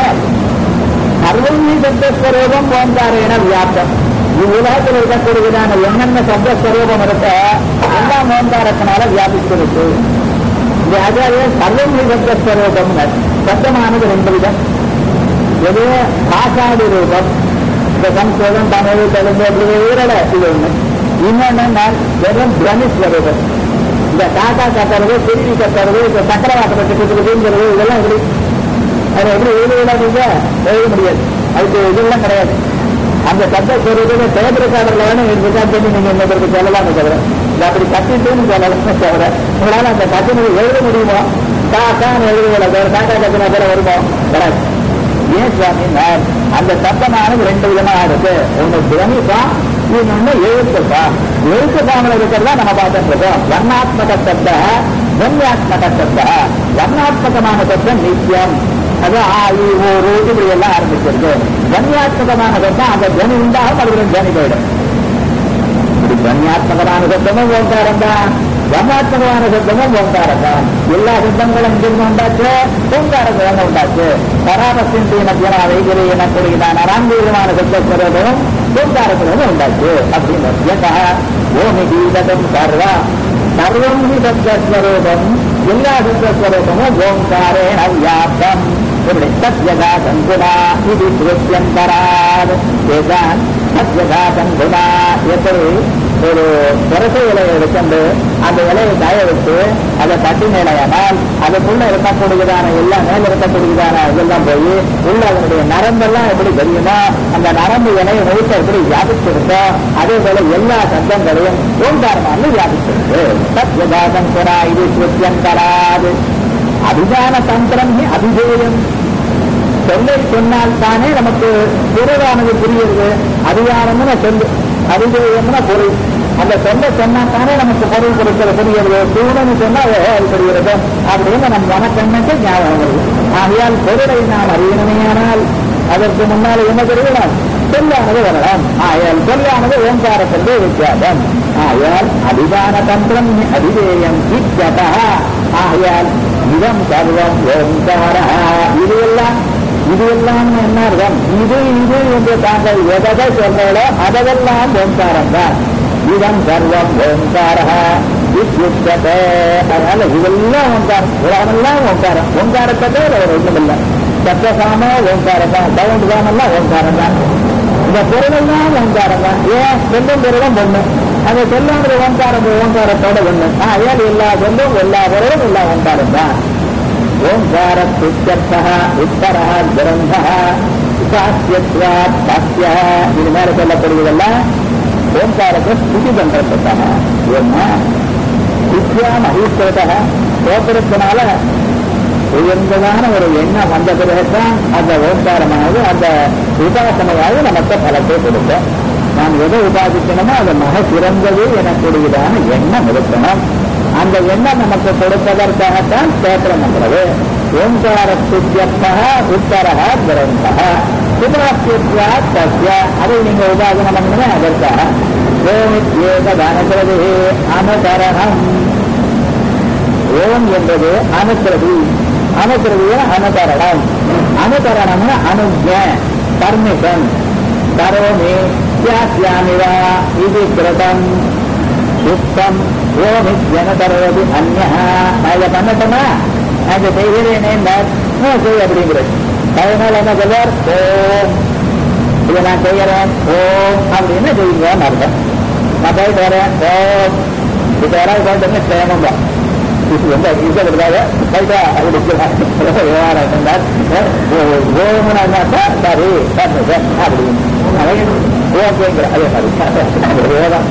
சர்வம் சப்தஸ்வரூபம் ஓங்காரேன வியாப்தம் இவ்வுலகத்தில் இருக்கக்கூடியதான என்னென்ன சப்தஸ்வரூபம் இருக்க எல்லாம் ஓங்காரத்தினால வியாபித்திருக்கு இந்த அதாவது சர்வம் சப்தஸ்வரூபம் சப்தமானது ரெண்டு விதம் எது பாசாதி ரூபம் இந்த சம்ஸ்கிருதம் தமிழ் தெலுங்கு அப்படி உயிரல இது ஒண்ணு இன்னொன்னு வெறும் பிரமிஸ்வரூபம் இந்த காக்கா கத்துறது குருவி கத்துறது இந்த சக்கரவாக்கத்தை கட்டுறதுங்கிறது இதெல்லாம் எப்படி அது எப்படி எழுதுவதாக எழுத முடியாது அதுக்கு இதெல்லாம் கிடையாது அந்த சப்த ஸ்வரூபத்தை டேப் ரெக்கார்டர்ல வேணும் ரெக்கார்ட் பண்ணி நீங்க இன்னொருக்கு சொல்லலாமே தவிர இது அப்படி கத்திட்டுன்னு சொல்லலாமே தவிர உங்களால அந்த கத்தினது எழுத முடியுமோ காக்கான்னு எழுதுவதில்லை தவிர காக்கா கத்தினா போல வருமோ வராது ஏன் சுவாமி அந்த சப்தமானது ரெண்டு விதமாக இருக்கு ஒண்ணு பிரமிப்பா இன்னொன்னு எழுத்துப்பா எழுத்து பாவனை இருக்கிறதா நம்ம பார்த்துட்டு இருக்கோம் வர்ணாத்மக சப்த கன்யாத்மக சப்த வர்ணாத்மகமான சப்தம் நித்தியம் அது ஆ இ ஓ ரூ இப்படி எல்லாம் ஆரம்பிச்சிருக்கு கன்யாத்மகமான சப்தம் அந்த துவனி உண்டாகும் அதுக்கு துவனி போயிடும் இப்படி கன்யாத்மகமான சப்தமும் ஓங்காரம் தான் வர்ணாத்மகமான சப்தமும் ஓங்காரம் தான் எல்லா சப்தங்களும் இங்கிருந்து உண்டாச்சு ஓங்காரங்களும் உண்டாச்சு பராபசிந்தி மத்தியன வைகிரி எனக்கூடியதான அராங்கீகமான சப்தஸ்வரூபமும் ஓங்காரத்திலும் உண்டாச்சு அப்படின்னு யதா ஓமி கீதகம் சர்வா சர்வம் ஹி சப்தஸ்வரூபம் எல்லா சப்தஸ்வரூபமும் ஓங்காரேண வியாப்தம் இப்படி சத்யதா சங்குணா இது திருத்தியந்தராத் ஏதான் சத்யதா சங்குணா எப்படி ஒரு புரசை இலையை எடுத்துண்டு அந்த இலையை காய வச்சு அதை தட்டி நிலையானால் அதுக்குள்ள இருக்கக்கூடியதான எல்லாம் மேல இருக்கக்கூடியதான இதெல்லாம் போய் உள்ள அதனுடைய நரம்பெல்லாம் எப்படி தெரியுமோ அந்த நரம்பு இலையை முழுக்க எப்படி வியாபிச்சிருக்கோ அதே போல எல்லா சப்தங்களையும் ஓங்காரமாக வியாபிச்சிருக்கு சத்யதாசம் புறா இது கிருத்தியந்தராது அபிதான தந்திரம் அபிதேயம் சொல்லை சொன்னால் தானே நமக்கு பொருளானது புரியுது அதிகாரம்னு சொல்லு அதிதேயம்னா பொருள் அந்த சொல்ல சொன்னா தானே நமக்கு பொருள் கொடுக்கிற புரியுது தூணன்னு சொன்னா அது புரிகிறது அப்படின்னு நம் மனக்கண்ணுக்கு ஞாபகம் வருது ஆகையால் பொருளை நாம் அறியணுமேயானால் அதற்கு முன்னால் என்ன தெரியலாம் சொல்லானது வரலாம் ஆயால் சொல்லானது ஓங்காரத்திலே வித்தியாசம் ஆயால் அபிதான தந்திரம் அதிதேயம் இத்தியதா ஆகையால் இதம் சர்வம் ஓங்கார இது எல்லாம் இது எல்லாம் என்ன அர்த்தம் இது இது என்று தாங்கள் எதை சொல்றோ அதெல்லாம் ஓங்காரம் தான் இதம் சர்வம் ஓங்கார இத்யுக்ததே அதனால இதெல்லாம் ஓங்காரம் உலகமெல்லாம் ஓங்காரம் ஓங்காரத்தை தவிர வேற ஒண்ணும் இல்லை சத்தசாம ஓங்காரம் தான் சவுண்ட் சாமெல்லாம் ஓங்காரம் தான் இந்த பொருளெல்லாம் ஓங்காரம் தான் ஏன் சொல்லும் பொருளும் ஒண்ணு அந்த சொல்லாமல் ஓங்காரம் ஓங்காரத்தோட ஒண்ணு ஆகையால் எல்லா சொல்லும் எல்லா பொருளும் எல்லா ஓங்காரம் தான் ஓங்காரத்துச்சர்த்தः உத்தரः கிரந்தः உபாசியத்வாத் சாத்திய இது மேல சொல்லப்படுவதெல்லாம் ஓங்காரத்தை ஸ்துதி பண்றதுக்காக ஏன்னா வித்யாம் அகிஸ்கிருத தோற்றத்தினால உயர்ந்ததான ஒரு எண்ணம் வந்த பிறகுதான் அந்த ஓங்காரமானது அந்த உபாசனையாவது நமக்கு பலத்தை கொடுக்கும் நாம் எதை உபாதிக்கணுமோ அது மக சிறந்தது எனக்கூடியதான எண்ணம் இருக்கணும் அந்த எண்ணம் நமக்கு கொடுப்பதற்காகத்தான் ஸ்தோத்திரம் பண்றது ஓங்கார சுத்தியர்த்தா உத்தரக கிரந்தக சுபாசியத்வா தஸ்ய அதை நீங்க உபாசனம் பண்ணுங்க அதற்காக ஓமித்யேகதனகிறது அனுகரணம் ஓம் என்பது அனுக்கிரதி அனுக்கிரதிய அனுகரணம் அனுகரணம்னு அனுஜ பர்மிஷன் கரோமி தியாஸ்யாமிவா இது கிருதம் உத்தம் ஓமி ஜனதரவது அந்யா நான் இதை பண்ணட்டுமா நான் இதை செய்கிறேனே செய்ய அப்படிங்கிறது அதனால என்ன சொல்வார் ஓம் இதை நான் செய்யறேன் ஓம் அப்படின்னு செய்யுங்கன்னு அர்த்தம் நான் போயிட்டு வரேன் ஓம் இப்ப யாராவது போயிட்டு சேமம் தான் இது ரொம்ப ஈஸியா கொடுத்தாங்க போயிட்டா அப்படி விவகாரம் சொன்னார் ஓமனாக்கா சரி அப்படின்னு ஓகேங்கிற அதே மாதிரி வேதம்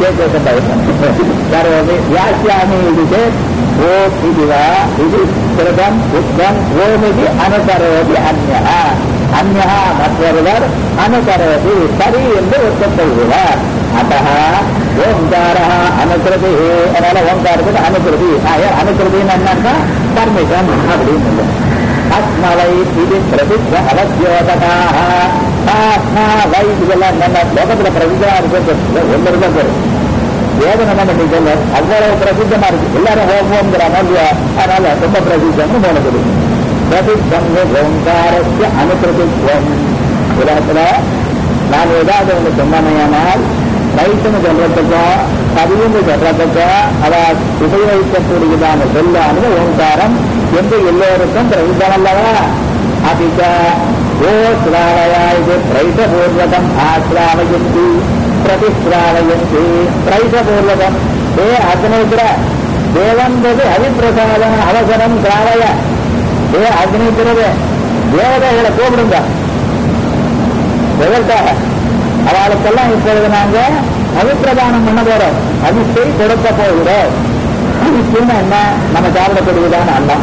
கேட்க வியாக்கியாமி இது ஓம் இதுவா இது கிருதம் உத்தம் ஓமிதி அனுசரோதி அந்யா அந்யா மற்றொருவர் அனுசரோதி சரி என்று ஒத்துக்கொள்கிறார் அத்தः ஓங்கார அனுகிருதி அதனால ஓங்காரத்துக்கு அனுகிருதி அனுகிருதின்னு என்னன்னா பர்மிஷன் அப்படின்னு அஸ்மவை இது பிரசித்த அவசியோதகாக ஆஸ்மா வை இதெல்லாம் நம்ம லோகத்துல பிரசித்தமா இருக்கிறது ஒன்று இருக்க போறோம் வேதனை என்ன பண்ணி சொல்ல அவ்வளவு பிரசித்தமா இருக்கு எல்லாரும் ஓம் ஓம்ங்கிற மாதிரி அதனால ரொம்ப பிரசித்தம்னு போனது பிரசித்தம் ஓங்காரஸ்ய அனுகிருதித்வம் உலகத்துல நான் ஏதாவது ஒன்று சொன்னமையானால் ரைட்டுன்னு சொல்றதுக்கோ பதிவுன்னு சொல்றதுக்கோ அவ உபயோகிக்கக்கூடியதான சொல்லானது ஓங்காரம் என்று எல்லோருக்கும் பிரசித்தம் அல்லவா அதிக ஓ ஸ்ராவயா இது பிரைசபூர்வகம் ஆஸ்ராவயந்தி பிரதிஸ்ராவயந்தி பிரைசபூர்வகம் ஏ அக்னேந்திர தேவந்தது ஹரிப்பிரசாதன அவசரம் கிராவய ஏ அக்னேந்திரவே தேவதைகளை கூப்பிடுங்க எதற்காக அவளுக்கெல்லாம் இப்பொழுது நாங்க அபிப்பிரதானம் பண்ண போறோம் அபிஷை கொடுக்க போகிறோம் அபிஷைன்னு என்ன நம்ம சாப்பிடக்கூடியதான அன்னம்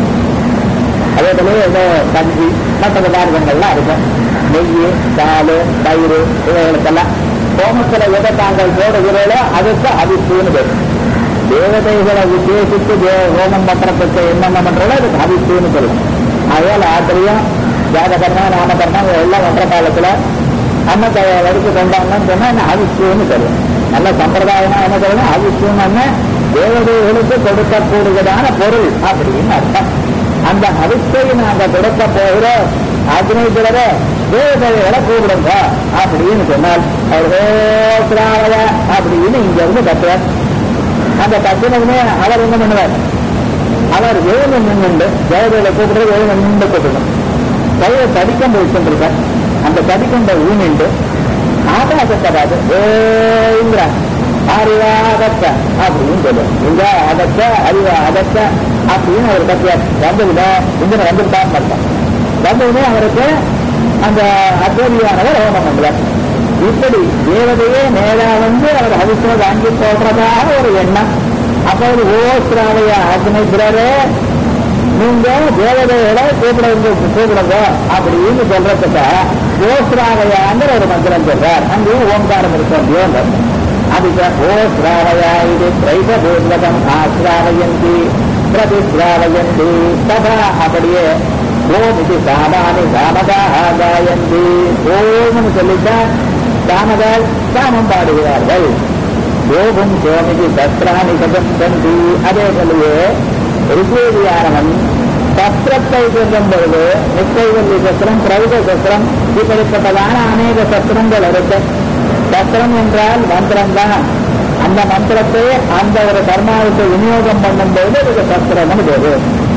அதே போல ஏதோ கஞ்சி மற்ற பதார்த்தங்கள்லாம் இருக்கும் நெய் பால் தயிர் இவைகளுக்கெல்லாம் ஹோமத்துல எதை தாங்கள் போடுகிறீர்களோ அதுக்கு அபிஷைன்னு பேர் தேவதைகளை உத்தேசித்து தே- ஹோமம் பண்றதுக்கு என்னென்ன பண்றதோ அதுக்கு அபிஷைன்னு சொல்லும் அதனால ஆத்திரியம் ஜாதகர்ணம் நாமகர்ணம் எல்லாம் பண்ற காலத்துல அன்னத்தை வடித்து கொண்டாங்கன்னு சொன்னா என்ன அவிஷ்யம்னு சொல்லுவோம் நல்ல சம்பிரதாயமா என்ன சொல்லணும் அவிஷ்யம் என்ன தேவதைகளுக்கு கொடுக்கக்கூடியதான பொருள் அப்படின்னு அர்த்தம் அந்த அவிஷ்யை நாங்க கொடுக்க போகிறோம் அக்னேஸ்வரர தேவதைகளை கூப்பிடுங்க அப்படின்னு சொன்னால் அவர் ஓசிராவய அப்படின்னு இங்க இருந்து கத்துவார் அந்த கத்தினதுமே அவர் என்ன பண்ணுவார் அவர் எழுந்து நின்று தேவதைகளை கூப்பிடுறது எழுந்து நின்று கூப்பிடணும் கையை தடிக்கொண்டு வச்சுருக்கார் அந்த தடிக்கொண்ட ஊனிண்டு ஆகாசத்தை பார்த்து ஏங்கிற அறிவா அகத்த அப்படின்னு சொல்லுவோம் இங்க அகத்த அறிவா அகத்த அப்படின்னு அவர் கத்தியார் வந்ததுல இந்திரன் வந்துட்டான்னு அர்த்தம் வந்ததுமே அவருக்கு அந்த அத்தோதியானவர் ஹோமம் பண்றார் இப்படி தேவதையே நேரா வந்து அவர் அபிஷேகம் வாங்கி போடுறதாக ஒரு எண்ணம் அப்போது ஓஸ்ராவைய அக்னிபிரரே நீங்க தேவதைகளை கூப்பிடுங்க கூப்பிடுங்க அப்படின்னு சொல்றதுக்கு ஓஸ்ராவையாங்கிற ஒரு மந்திரம் சொல்றார் அங்கேயும் ஓங்காரம் இருக்கும் இல்லையோ அதுக்கு ஓஸ்ராவயா இது பிரைபூர்வகம் ஆஸ்ராவயந்தி பிரதிஸ்ராவயந்தி ததா அப்படியே ஓம் இது சாமானி சாமதாக காயந்தி ஓம்னு சொல்லித்தான் சாமதால் சாமம் பாடுகிறார்கள் யோகம் சோமிக்கு சஸ்திராணி சதந்தி அதே போலவே ரிஷேதியானவன் சஸ்திரத்தை சொல்லும் பொழுது நிச்சயவல்லி சஸ்திரம் பிரவித சஸ்திரம் இப்படிப்பட்டதான அநேக சஸ்திரங்கள் இருக்கு சஸ்திரம் என்றால் மந்திரம் தான் அந்த மந்திரத்தை அந்த ஒரு கர்மாவுக்கு விநியோகம் பண்ணும்போது இதுக்கு சஸ்திரம்னு பேரு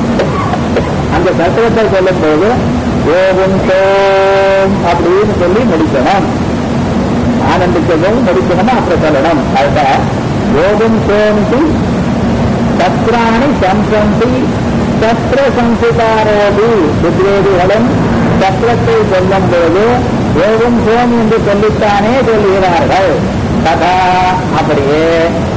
அந்த சஸ்திரத்தை சொல்லும் போது ஓம் சோம் அப்படின்னு சொல்லி முடிக்கணும் ஆனந்திக்கவும் முடிக்கணும் அப்புறம் சொல்லணும் அதுதான் ஓம் சோமிக்கு சத்ராணி சம்சந்தி சத்ர சம்சிதாரோபி புத்ரேதிகளும் சத்ரத்தை சொல்லும் போது ஓம் சோம் என்று சொல்லித்தானே சொல்லுகிறார்கள் ததா அப்படியே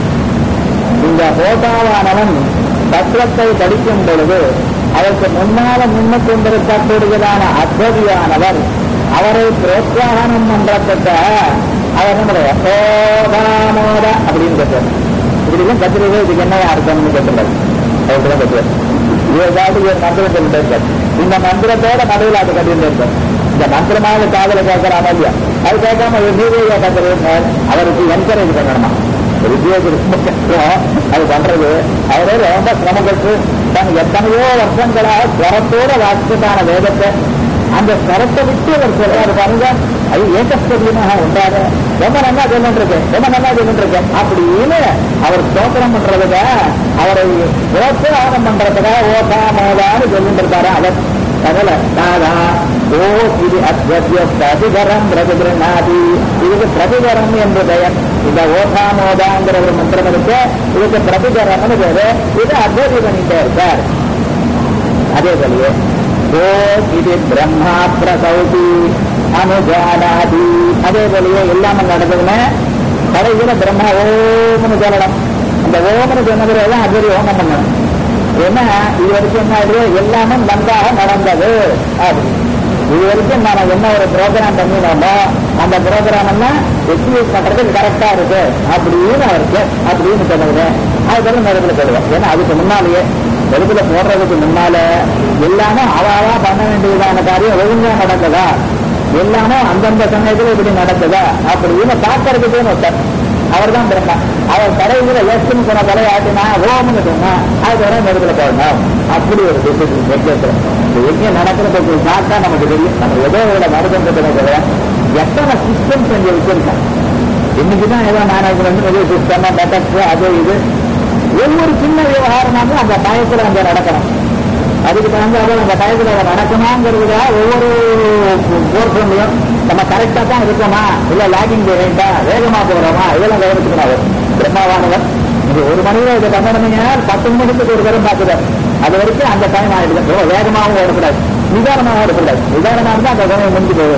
இந்த ஹோதாவானவன் சத்ரத்தை படிக்கும் பொழுது அதற்கு முன்னால முன்ன கொண்டிருக்கக்கூடியதான அத்வதியானவர் அவரை புரோத்சாகனம் பண்றதுக்கு அவர் நம்முடைய ஹோதாமோத அப்படின்னு கேட்டார் இப்படிலாம் கத்துறது இதுக்கு என்ன அர்த்தம்னு கேட்டுள்ளார் அவர்தான் கத்துவார் ஏதாவது ஒரு மந்திரம் சொல்லிட்டு இருக்கார் இந்த மந்திரத்தோட நடுவில் அது கட்டிட்டு இருக்கார் இந்த மந்திரமாக காதல கேட்கிறான் இல்லையா அது கேட்காம ஒரு நீதியா கத்துறது அவருக்கு என்கரேஜ் பண்ணணுமா ஒரு உத்தியோக அது பண்றது அவரே ரொம்ப சிரமப்பட்டு தான் எத்தனையோ வருஷங்களாக ஸ்வரத்தோட வாசித்ததான வேதத்தை அந்த ஸ்வரத்தை விட்டு அவர் சொல்றாரு பாருங்க அது ஏகஸ்தரியமாக உண்டாரு ரொம்ப நல்லா சொல்லிட்டு இருக்கேன் ரொம்ப நல்லா சொல்லிட்டு இருக்கேன் அப்படின்னு அவர் ஸ்தோத்திரம் பண்றதுக்காக அவரை புரோத்சாகம் பண்றதுக்காக ஓசா மோதான்னு சொல்லிட்டு இருக்காரு அவர் அதனால தாதா ஓ இது அத்வத்ய பிரதிகரம் பிரதிகிருநாதி இதுக்கு பிரதிகரம் என்று பெயர் இந்த ஓசாமோதாங்கிற ஒரு மந்திரம் இருக்கு இதுக்கு பிரதிகரம்னு பேரு இது அத்வதி பண்ணிட்டே இருக்கார் அதே போலயே ஓ இது பிரம்மா பிரசௌதி அனுஜானாதி அதே போலயே இல்லாம நடந்ததுன்னு கடைசியில பிரம்மா ஓம்னு சொல்லலாம் அந்த ஓம்னு சொன்னதுல தான் அத்வதி ஓமம் பண்ணணும் ஏன்னா இது வரைக்கும் என்ன ஆகுது எல்லாமே நன்றாக நடந்தது அப்படி இது வரைக்கும் நாம என்ன ஒரு ப்ரோக்ராம் பண்ணினோமோ அந்த ப்ரோக்ராம் எல்லாம் எக்ஸிக்யூட் பண்றதுக்கு கரெக்டா இருக்கு அப்படின்னு அவருக்கு அப்படின்னு சொன்னது அதுக்கப்புறம் நடுவில் போடுவோம் ஏன்னா அதுக்கு முன்னாலேயே நெருப்புல போடுறதுக்கு முன்னால எல்லாமே அவாவா பண்ண வேண்டியதான காரியம் ஒழுங்கா நடக்குதா எல்லாமே அந்தந்த சமயத்துல இப்படி நடக்குதா அப்படின்னு பார்க்கறதுக்கு ஒருத்தர் அவர் தான் பிரம்மா அவர் கடைசியில எஸ்ன்னு சொன்ன தலையாட்டினா ஓம்னு சொன்னா அது வர நெருப்புல போடணும் அப்படி ஒரு டிசிஷன் எக்கேற்றம் எங்கே நடக்கிறதுக்கு பார்த்தா நமக்கு தெரியும் நம்ம ஏதோ ஒரு மருதன்றதை தவிர எத்தனை சிஸ்டம் செஞ்சு வச்சிருக்கோம் இன்னைக்குதான் ஏதோ மேனேஜ்மெண்ட் ஏதோ சிஸ்டம் மெத்தட்ஸ் அது இது ஒவ்வொரு சின்ன விவகாரமாகவும் அந்த டயத்துல அங்க நடக்கணும் அதுக்கு தகுந்த அது அந்த டயத்துல அதை நடக்கணுங்கிறதுக்காக ஒவ்வொரு போர்ஷன்லையும் நம்ம கரெக்டா தான் இருக்கோமா இல்ல லேகிங் வேண்டா வேகமா போறோமா இதெல்லாம் கவனிச்சுக்கணும் பிரம்மாவானவர் இது ஒரு மணியில இதை பண்ணணுங்க பத்து நிமிஷத்துக்கு ஒரு தரம் பார்க்குறாரு அது வரைக்கும் அந்த டைம் ஆயிடுது ரொம்ப வேகமாகவும் ஓடக்கூடாது நிதானமாக ஓடக்கூடாது நிதானமா இருந்தா அந்த சமயம் முடிஞ்சு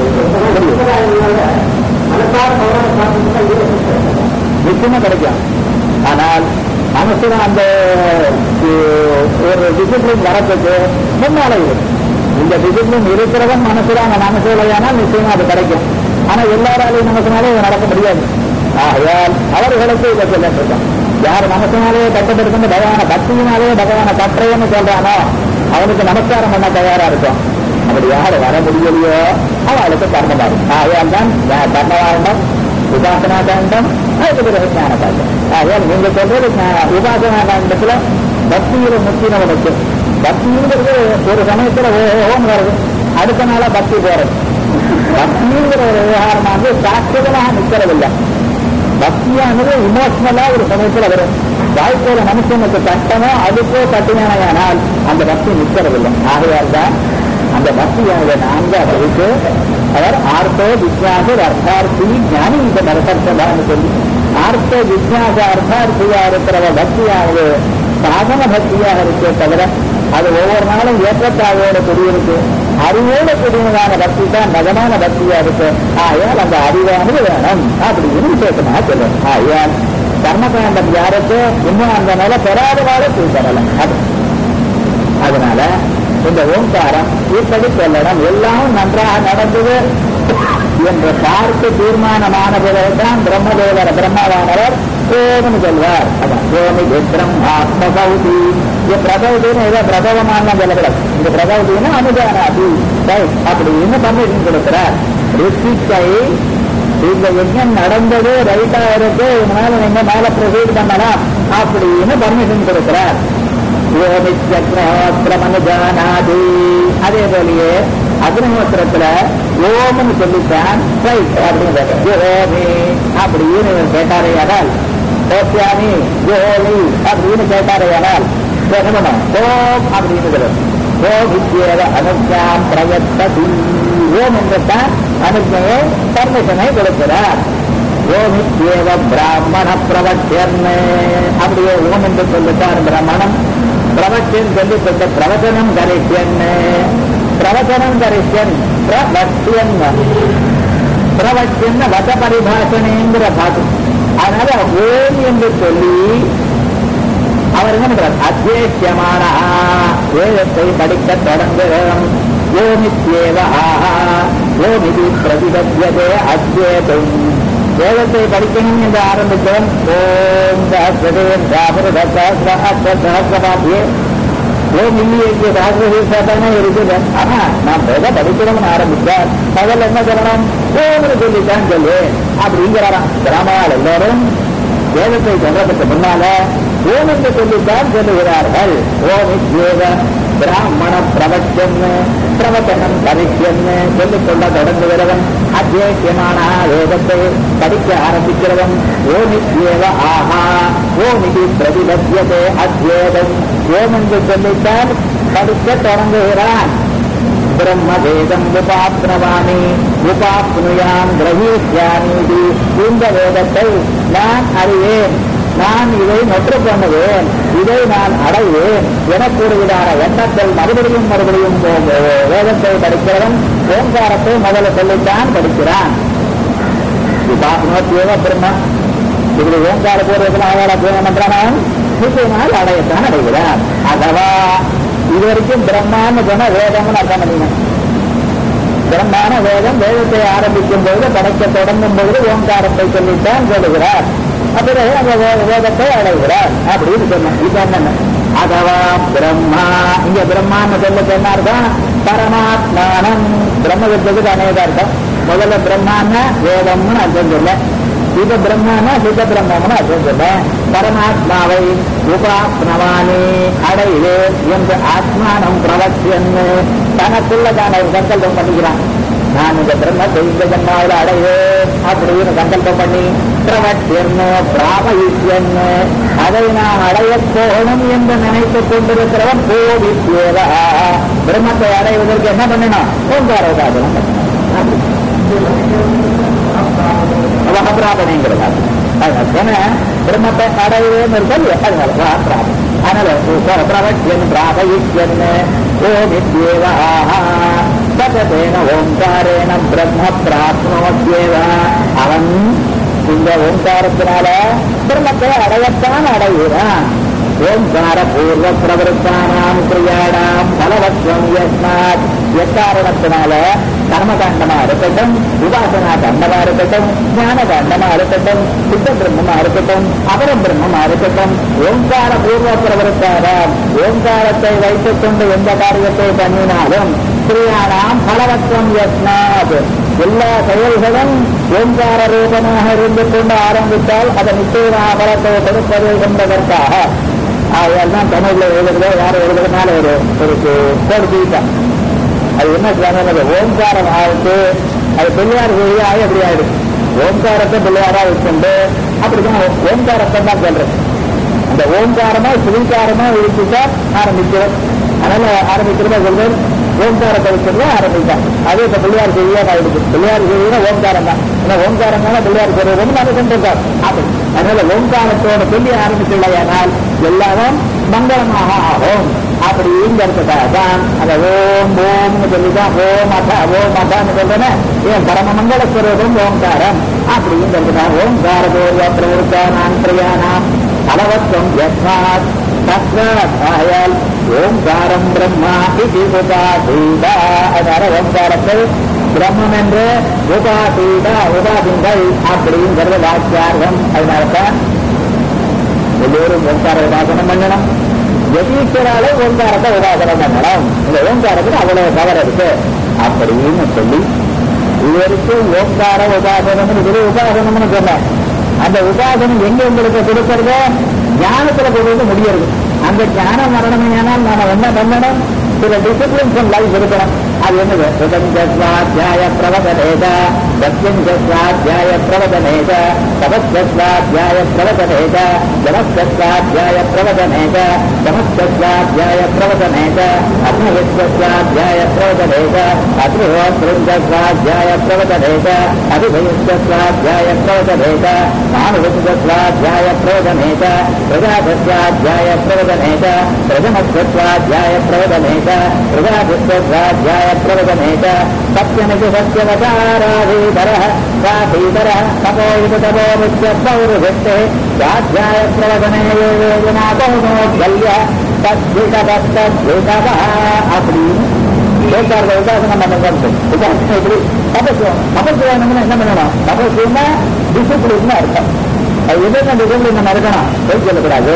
நிச்சயமா கிடைக்கும் ஆனால் மனசுல அந்த ஒரு டிசிப்ளின் வரத்துக்கு முன்னால இருக்கு இந்த டிசிப்ளின் இருக்கிறவன் மனசுல அந்த மனசுலையானால் நிச்சயமா அது கிடைக்கும் ஆனா எல்லாராலையும் மனசுனாலே இது நடக்க முடியாது ஆகையால் அவர்களுக்கு இதை சொல்லிருக்கோம் யார் மனசுனாலே கட்டப்படுத்தும் பகவான பக்தியினாலே பகவான கற்றைன்னு சொல்றானோ அவனுக்கு நமஸ்காரம் பண்ண தயாரா இருக்கும் அப்படி யார் வர முடியலையோ அவளுக்கு கர்மபாரம் ஆகையால் தான் கர்மவாரணம் உபாசனா காண்டம் அதுக்கு பிறகு ஞான காண்டம் ஆகையால் நீங்க சொல்றது உபாசனா காண்டத்துல பக்தியில முக்கியவனுக்கு பக்திங்கிறது ஒரு சமயத்துல ஓம் வருது அடுத்த நாளா பக்தி போறது பக்திங்கிற ஒரு விவகாரமானது சாஸ்திரமாக நிற்கிறதில்லை பக்தியானது இமோஷனலா ஒரு சமயத்துல வரும் வாழ்க்கையில மனுஷனுக்கு கஷ்டமோ அதுக்கோ கட்டினானால் அந்த பக்தி நிற்கிறதில்லை ஆகையால் தான் அந்த பக்தியானது நான்காவது இருக்கு அவர் ஆர்த்தோ விஜயாச அர்த்தார்த்தி ஞானி இந்த நரசர்த்ததான்னு சொல்லி ஆர்த்த விஜயாச அர்த்தார்த்தியா இருக்கிறவ பக்தியானது சாதன பக்தியாக இருக்கே தவிர அது ஒவ்வொரு நாளும் ஏற்றத்தாழ்வோட கூடியிருக்கு அறிவோட கூடியதான பக்தி தான் நகமான பக்தியா இருக்கு ஆயால் அந்த அறிவானது வேணும் அப்படின்னு விசேஷமாக சொல்லுவோம் ஆயால் கர்மகாண்டம் யாருக்கு இன்னும் அந்த நிலை பெறாதவாறு தூக்கடலாம் அது அதனால இந்த ஓங்காரம் இப்படி சொல்லணும் எல்லாம் நன்றாக நடந்தது என்று பார்த்து தீர்மானமான பிறகுதான் பிரம்மதேவர் பிரம்மவானவர் ஓம்னு சொல்வார் அதான் ஓமி விக்ரம் ஆத்மசௌதி இது பிரசௌதின்னு ஏதோ பிரசவமான சொல்லக்கூடாது இந்த பிரசௌதின்னு அனுஜானாதி அப்படின்னு பர்மிஷன் கொடுக்கிறார் ரிஷிக்கை இந்த யஜ்யம் நடந்தது ரைட்டா இருக்கு இதனால நீங்க மேல ப்ரொசீட் பண்ணலாம் அப்படின்னு பர்மிஷன் கொடுக்கிறார் ஓமிச்சக்ரமனுஜானாதி அதே போலயே அக்னிஹோத்திரத்துல ஓம்னு சொல்லித்தான் ரைட் அப்படின்னு ஓமி அப்படின்னு இவர் கேட்டாரையானால் ஓசியாமி ஜோலி அப்படின்னு கேட்டாரையானால் என்ன ஓம் அப்படின்னு ஓம் இத்தியேவ அனுஜாம் பிரயத்ததி ஓம் என்றுதான் அனுஜையை பர்மிஷனை கொடுக்கிறார் ஓமித்யேவ பிராமண பிரவச்சன் அப்படியே ஓம் என்று சொல்லிட்டார் பிராமணம் பிரவச்சன் சொல்லி கொண்ட பிரவச்சனம் கரிஷ்யன் பிரவச்சனம் கரிஷ்யன் பிரவச்சியன் பிரவச்சன் வத பரிபாஷனேங்கிற பாட்டு அதனால ஓம் என்று சொல்லி அவர் என்ன பண்றார் அத்தியமான வேதத்தை படிக்க தொடங்குகிறோம் ஓமித்யேவ ஆஹா ஓமிதி பிரதிபத்தியதே அத்வேதம் வேதத்தை படிக்கணும் என்று ஆரம்பித்தவன் ஓம் சஹசிரபாத்தியே ஓம் இல்லி எங்கே சஹசிரதானே இருக்குது ஆனா நான் வேத படிக்கணும்னு ஆரம்பித்தார் முதல்ல என்ன சொல்லணும் ஓம்னு சொல்லித்தான் சொல்லு அப்படிங்கிறாராம் கிராமவால் எல்லாரும் வேதத்தை சொல்றதுக்கு முன்னால ஓம் என்று சொல்லித்தான் சொல்லுகிறார்கள் ஓம் இத்யேவ பிராமண பிரவச்சன் பிரவச்சனம் கரிஷ்யன் சொல்லிக் கொள்ள தொடங்குகிறவன் அத்தியமான வேதத்தை படிக்க ஆரம்பிக்கிறவன் ஓமித்யேவ ஆஹா ஓமிதி பிரதிபத்தியதே அத்வேதம் ஓம் என்று சொல்லித்தான் படிக்க தொடங்குகிறான் பிரம்ம வேதம் உபாப்னவாமி உபாப்னுயாம் கிரகீஷ்யாமி இந்த வேதத்தை நான் அறிவேன் நான் இதை நொற்று பண்ணுவேன் இதை நான் அடைவேன் எனக்கு ஒருவிதான எண்ணத்தில் மறுபடியும் மறுபடியும் வேதத்தை படிக்கிறவன் ஓங்காரத்தை முதல்ல சொல்லித்தான் படிக்கிறான் உபாப்னோத்தியவ பிரம்ம இப்படி ஓங்கார பூர்வத்தில் அவளை பூர்ணம் பண்றான் நிச்சயமாக அடையத்தான் அடைகிறான் அதவா இது வரைக்கும் பிரம்மான்னு சொன்ன வேதம்னு அர்த்தம் பண்ணினேன் பிரம்மான வேதம் வேதத்தை ஆரம்பிக்கும் பொழுது படைக்க தொடங்கும் பொழுது ஓங்காரத்தை சொல்லித்தான் சொல்லுகிறார் பிறகு அந்த வேதத்தை அடைகிறார் அப்படின்னு சொன்னேன் இது என்ன அதவா பிரம்மா இங்க பிரம்மான்னு சொல்லுக்கு என்ன அர்த்தம் பரமாத்மானம் பிரம்ம வித்தத்துக்கு அநேக அர்த்தம் முதல்ல பிரம்மான வேதம்னு அர்த்தம் சொன்னேன் சிவ பிரம்மனா சிவ பிரம்மம்னு அர்த்தம் சொன்னேன் பரமாத்மாவை உபாப்னவானி அடைவே என்று ஆத்மானம் பிரவச்சியன்னு தனக்குள்ள தான ஒரு சங்கல்பம் பண்ணிக்கிறான் நான் இந்த பிரம்மத்தை இந்த ஜன்மாவில் அடைவேன் அப்படின்னு சங்கல்பம் பண்ணி பிரவச்சியன்னு பிராமயிஷ்யன்னு அதை நான் அடையப் போகணும் என்று நினைத்துக் கொண்டிருக்கிறவன் கோவித்யேவா பிரம்மத்தை அடைவதற்கு என்ன பண்ணணும் ஓங்கார உதாரணம் வகப்பிராபனைங்கிறது ஏன்னா பிரம்மத்தை அடைவேன் சொல்லி அதனால வகப்பிராபம் அதனால பிரவச்சியன் பிராபயிஷ்யன் ஓ நித்யேவா சததேன ஓங்காரேன பிரம்ம பிராப்னோத்யேவ அவன் இந்த ஓங்காரத்தினால பிரம்மத்தை அடையத்தான் அடைகிறான் ஓங்கார பூர்வ பிரவருத்தானாம் கிரியாடாம் பலவத்வம் யஸ்மாத் எக்காரணத்தினால கர்மகாண்டமா இருக்கட்டும் உபாசனா காண்டமா இருக்கட்டும் ஞான காண்டமா இருக்கட்டும் சித்த பிரம்மமா இருக்கட்டும் அபர பிரம்மமா இருக்கட்டும் ஓங்கார பூர்வ பிரவருத்தாராம் ஓங்காரத்தை வைத்துக் கொண்டு எந்த காரியத்தை பண்ணினாலும் கிரியானாம் பலவத்வம் யஸ்மாத் எல்லா செயல்களும் ஓங்கார ரூபமாக இருந்து கொண்டு ஆரம்பித்தால் அதை நிச்சயமாக பலத்தை கொடுப்பது என்பதற்காக அதெல்லாம் தமிழ்ல எழுதுறதோ யாரும் எழுதுறதுனால ஒரு ஒரு கோடு தீட்டா அது என்ன சொல்றாங்க ஓங்காரம் ஆகிட்டு அது பிள்ளையார் வழியாக எப்படி ஆயிடுச்சு ஓங்காரத்தை பிள்ளையாரா வச்சுண்டு அப்படிதான் ஓங்காரத்தை தான் சொல்றேன் அந்த ஓங்காரமா சுவீகாரமா இழுத்துட்டா ஆரம்பிக்கிறோம் அதனால ஆரம்பிக்கிறதா சொல்றேன் ஓங்காரத்தை வச்சுட்டு ஆரம்பித்தான் அது இப்ப பிள்ளையார் செய்தியா ஆயிடுச்சு பிள்ளையார் செய்தியா ஓங்காரம் தான் ஏன்னா ஓங்காரம் தானே பிள்ளையார் சொல்றது நம்ம சென்றிருக்கார் அப்படி அதனால ஓங்காரத்தோட சொல்லி ஆரம்பிக்கலையானால் எல்லாரும் மங்களமாக ஆகும் அப்படிங்கிறதுக்காக தான் அந்த ஓம் ஓம்னு சொல்லிதான் ஓம் அத ஓம் அதான்னு சொல்றேன் ஏன் பரம மங்கள ஸ்வரூபம் ஓங்காரம் அப்படிங்கிறதுக்காக ஓங்கார பூர்வ பிரவருத்தானாம் பிரியானாம் பலவத்வம் யஸ்மாத் தஸ்மாத் ஓங்காரம் பிரம்மா இது உபாசீதா அதனால ஓங்காரத்தை பிரம்மம் என்று உபாசீதா உபாதிங்கள் அப்படிங்கிறது வாக்கியார்த்தம் அதனால்தான் எல்லோரும் ஓங்கார உபாசனம் பண்ணணும் யதீஸ்வராலே ஓங்காரத்தை உபாசனம் பண்ணணும் இந்த ஓங்காரத்துக்கு அவ்வளவு பவர் இருக்கு அப்படின்னு சொல்லி இதுவரைக்கும் ஓங்கார உபாசனம்னு சொல்லி உபாசனம்னு சொன்னேன் அந்த உபாசனம் எங்க உங்களுக்கு கொடுக்கறது ஞானத்துல கொடுக்க முடியாது அந்த ஞானம் வரணுமையானால் நாம என்ன பண்ணணும் சில டிசிப்ளின்ஸ் லைஃப் இருக்கணும் அது என்னது சுதந்திரஸ்வாத்தியாய பிரவதனேத சத்யஞ்சஸ்வாத்தியாய பிரவதனேத தபஸ்வாத்தியாய பிரவதனேத ஜனஸ்வாத்தியாய பிரவதனேத சமஸ்வாத்தியாய பிரவதனேத அக்னிவிஸ்வாத்தியாய பிரவதனேத அக்னிஹோத்ருந்தஸ்வாத்தியாய பிரவதனேத அபிபயுஸ்வாத்தியாய பிரவதனேத மானுவிஸ்வாத்தியாய பிரவதனேத பிரஜாபஸ்வாத்தியாய பிரவதனேத பிரஜமஸ்வாத்தியாய பிரவதனேத பிரஜாபஸ்வாத்தியாய பிரவதனேத சத்யமிதி சத்யவதாராதீதரः சாதீதரः தபோ இது தபோ முச்சௌருவிஷ்டே स्वाध्याय प्रवचने योजनाकोनोद्गल्य तद्विषभक्तद्विषभः அப்படின்னு கேட்காத உதாசனம் நம்ம வந்து உதாசனம் எப்படி தபசுவம் தபசு வேணும்னு என்ன பண்ணணும் தபசுன்னா டிசிப்ளின் அர்த்தம் அது எதுக்கு டிசிப்ளின் நம்ம இருக்கணும் போய் சொல்லக்கூடாது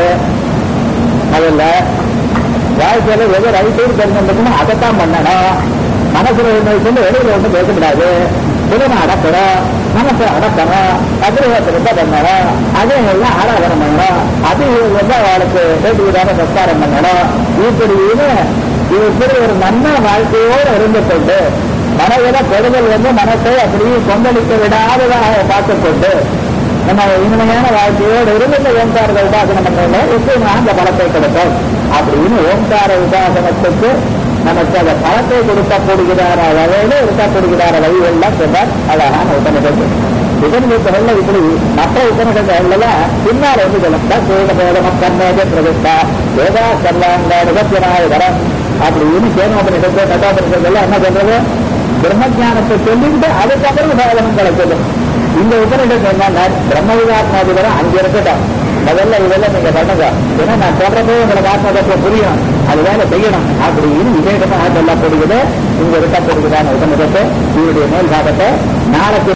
முதல்ல வாழ்க்கையில எது ரைட்டு தெரிஞ்சிருக்கணும் அதைத்தான் பண்ணணும் மனசுல ஒன்று சொல்லி வெளியில ஒன்று பேசக்கூடாது புலனை அடக்கணும் மனசை அடக்கணும் அதிரவத்திருந்த பண்ணணும் அதே எல்லாம் ஆராதனை பண்ணணும் அது வந்து அவளுக்கு வேண்டியதான சஸ்காரம் பண்ணணும் இப்படின்னு இப்படி ஒரு நல்ல வாழ்க்கையோடு இருந்து கொண்டு மனதில கெடுதல் வந்து மனசை அப்படியே கொந்தளிக்க விடாததாக பார்த்துக் கொண்டு நம்ம இனிமையான வாழ்க்கையோடு இருந்து இந்த ஓங்கார உபாசனம் பண்றோம் நிச்சயமாக அந்த பலத்தை கொடுப்போம் அப்படின்னு ஓங்கார உபாசனத்துக்கு நமக்கு அந்த பலத்தை கொடுக்கப்படுகிறார வகையில இருக்கப்படுகிறார வழிகள்லாம் சொன்னார் அழகான உபநிடத்து உபநிடத்துகள்ல இப்படி மற்ற உபநிடங்கள்ல பின்னால் வந்து சொல்லும் சேத பேதம கண்ணேஜ பிரதிஷ்டா வேதா கல்லாங்க நிகத்தியனாய வரம் அப்படின்னு சேனோபனிடத்து கட்டாபனிடத்துல என்ன சொல்றது பிரம்மஜானத்தை சொல்லிட்டு அதுக்கப்புறம் உபகரணங்களை சொல்லும் இந்த உபநிடத்து என்னன்னா பிரம்ம விதாத்மாதிபரம் அங்க இருக்கட்டும் முதல்ல இதெல்லாம் நீங்க பண்ணுங்க ஏன்னா நான் சொல்றதே உங்களுக்கு ஆத்மதத்தை புரியணும் அது வேலை செய்யணும் அப்படின்னு விசேஷமாக சொல்லப்படுகிறது இங்க இருக்கப்படுகிறதான உபநிடத்தை இவருடைய மேல் பாகத்தை நாளைக்கு